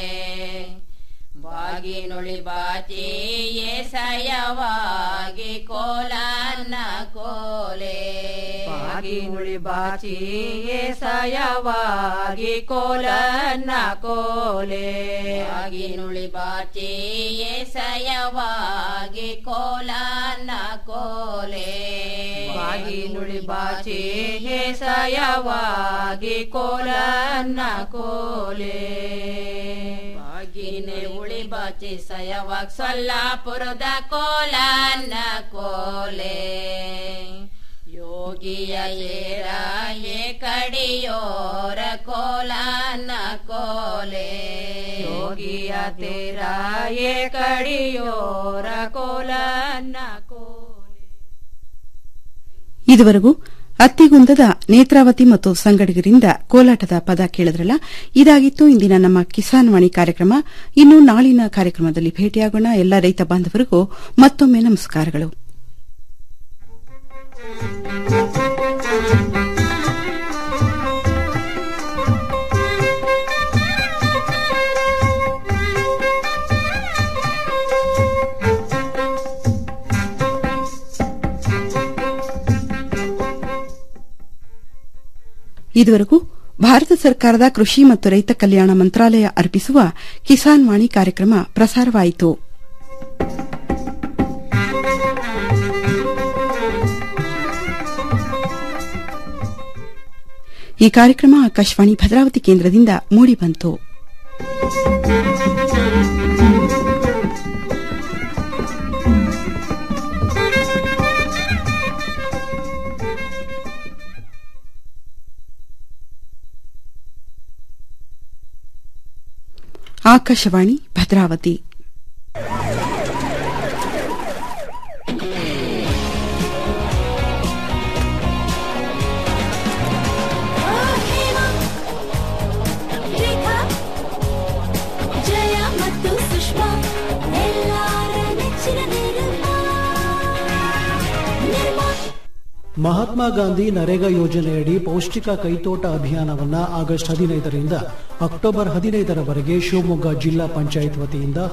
ಬಾಗಿನುಳಿ ಬಾಚಿಯೇ ಸಯವಾಗಿ ಕೋಲನ್ನ ಕೋಲೆ ಬಾಗಿನುಳಿ ಬಾಚಿಯೇ ಸಯವಾಗಿ ಕೋಲನ್ನ ಕೋಲೆ ಬಾಗಿನುಳಿ ಬಾಚಿಯೇ ಸಯವಾಗಿ ಕೋಲನ್ನ ಕೋಲೆ ಬಾಗಿನುಳಿ ಬಾಚಿಯೇ ಸಯವಾಗಿ ಕೋಲನ್ನ ಕೋಲೆ ಬಾಗಿನೆ ಉಳಿ ಬಾಚಿ ಸಯವಾಗ ಸೊಲ್ಲಾಪುರದ ಕೋಲನ್ನ ಕೋಲೆ ಯೋಗಿಯ ಏರ ಏ ಕಡಿಯೋರ ಕೋಲನ್ನ ಕೋಲೆ ಹೋಗಿಯ ತೀರ ಏ ಕಡಿಯೋರ ಕೋಲನ್ನ ಕೋಲೆ ಇದುವರೆಗೂ ಅತ್ತಿಗುಂದದ ನೇತ್ರಾವತಿ ಮತ್ತು ಸಂಗಡಿಗರಿಂದ ಕೋಲಾಟದ ಪದ ಕೇಳಿದ್ರಲ್ಲ ಇದಾಗಿತ್ತು ಇಂದಿನ ನಮ್ಮ ಕಿಸಾನ್ ವಾಣಿ ಕಾರ್ಯಕ್ರಮ ಇನ್ನು ನಾಳಿನ ಕಾರ್ಯಕ್ರಮದಲ್ಲಿ ಭೇಟಿಯಾಗೋಣ ಎಲ್ಲ ರೈತ ಬಾಂಧವರಿಗೂ ಮತ್ತೊಮ್ಮೆ ನಮಸ್ಕಾರಗಳು ಇದುವರೆಗೂ ಭಾರತ ಸರ್ಕಾರದ ಕೃಷಿ ಮತ್ತು ರೈತ ಕಲ್ಯಾಣ ಮಂತ್ರಾಲಯ ಅರ್ಪಿಸುವ ಕಿಸಾನ್ ವಾಣಿ ಕಾರ್ಯಕ್ರಮ ಪ್ರಸಾರವಾಯಿತು ಈ ಕಾರ್ಯಕ್ರಮ ಆಕಾಶವಾಣಿ ಭದ್ರಾವತಿ ಕೇಂದ್ರದಿಂದ ಮೂಡಿಬಂತು ಆಕಾಶವಾಣಿ ಭದ್ರಾವತಿ ರೇಖಾ ಜಯ ಮತ್ತು ಸುಷ್ಮಾ ಎಲ್ಲಾರ ನೆಚ್ಚಿನ ನಿರ್ಮಾ ನಿರ್ಮಾ ಮಹಾತ್ಮ ಗಾಂಧಿ ನರೇಗಾ ಯೋಜನೆಯಡಿ ಪೌಷ್ಟಿಕ ಕೈತೋಟ ಅಭಿಯಾನವನ್ನ ಆಗಸ್ಟ್ ಹದಿನೈದರಿಂದ ಅಕ್ಟೋಬರ್ ಹದಿನೈದರವರೆಗೆ ಶಿವಮೊಗ್ಗ ಜಿಲ್ಲಾ ಪಂಚಾಯತ್ ವತಿಯಿಂದ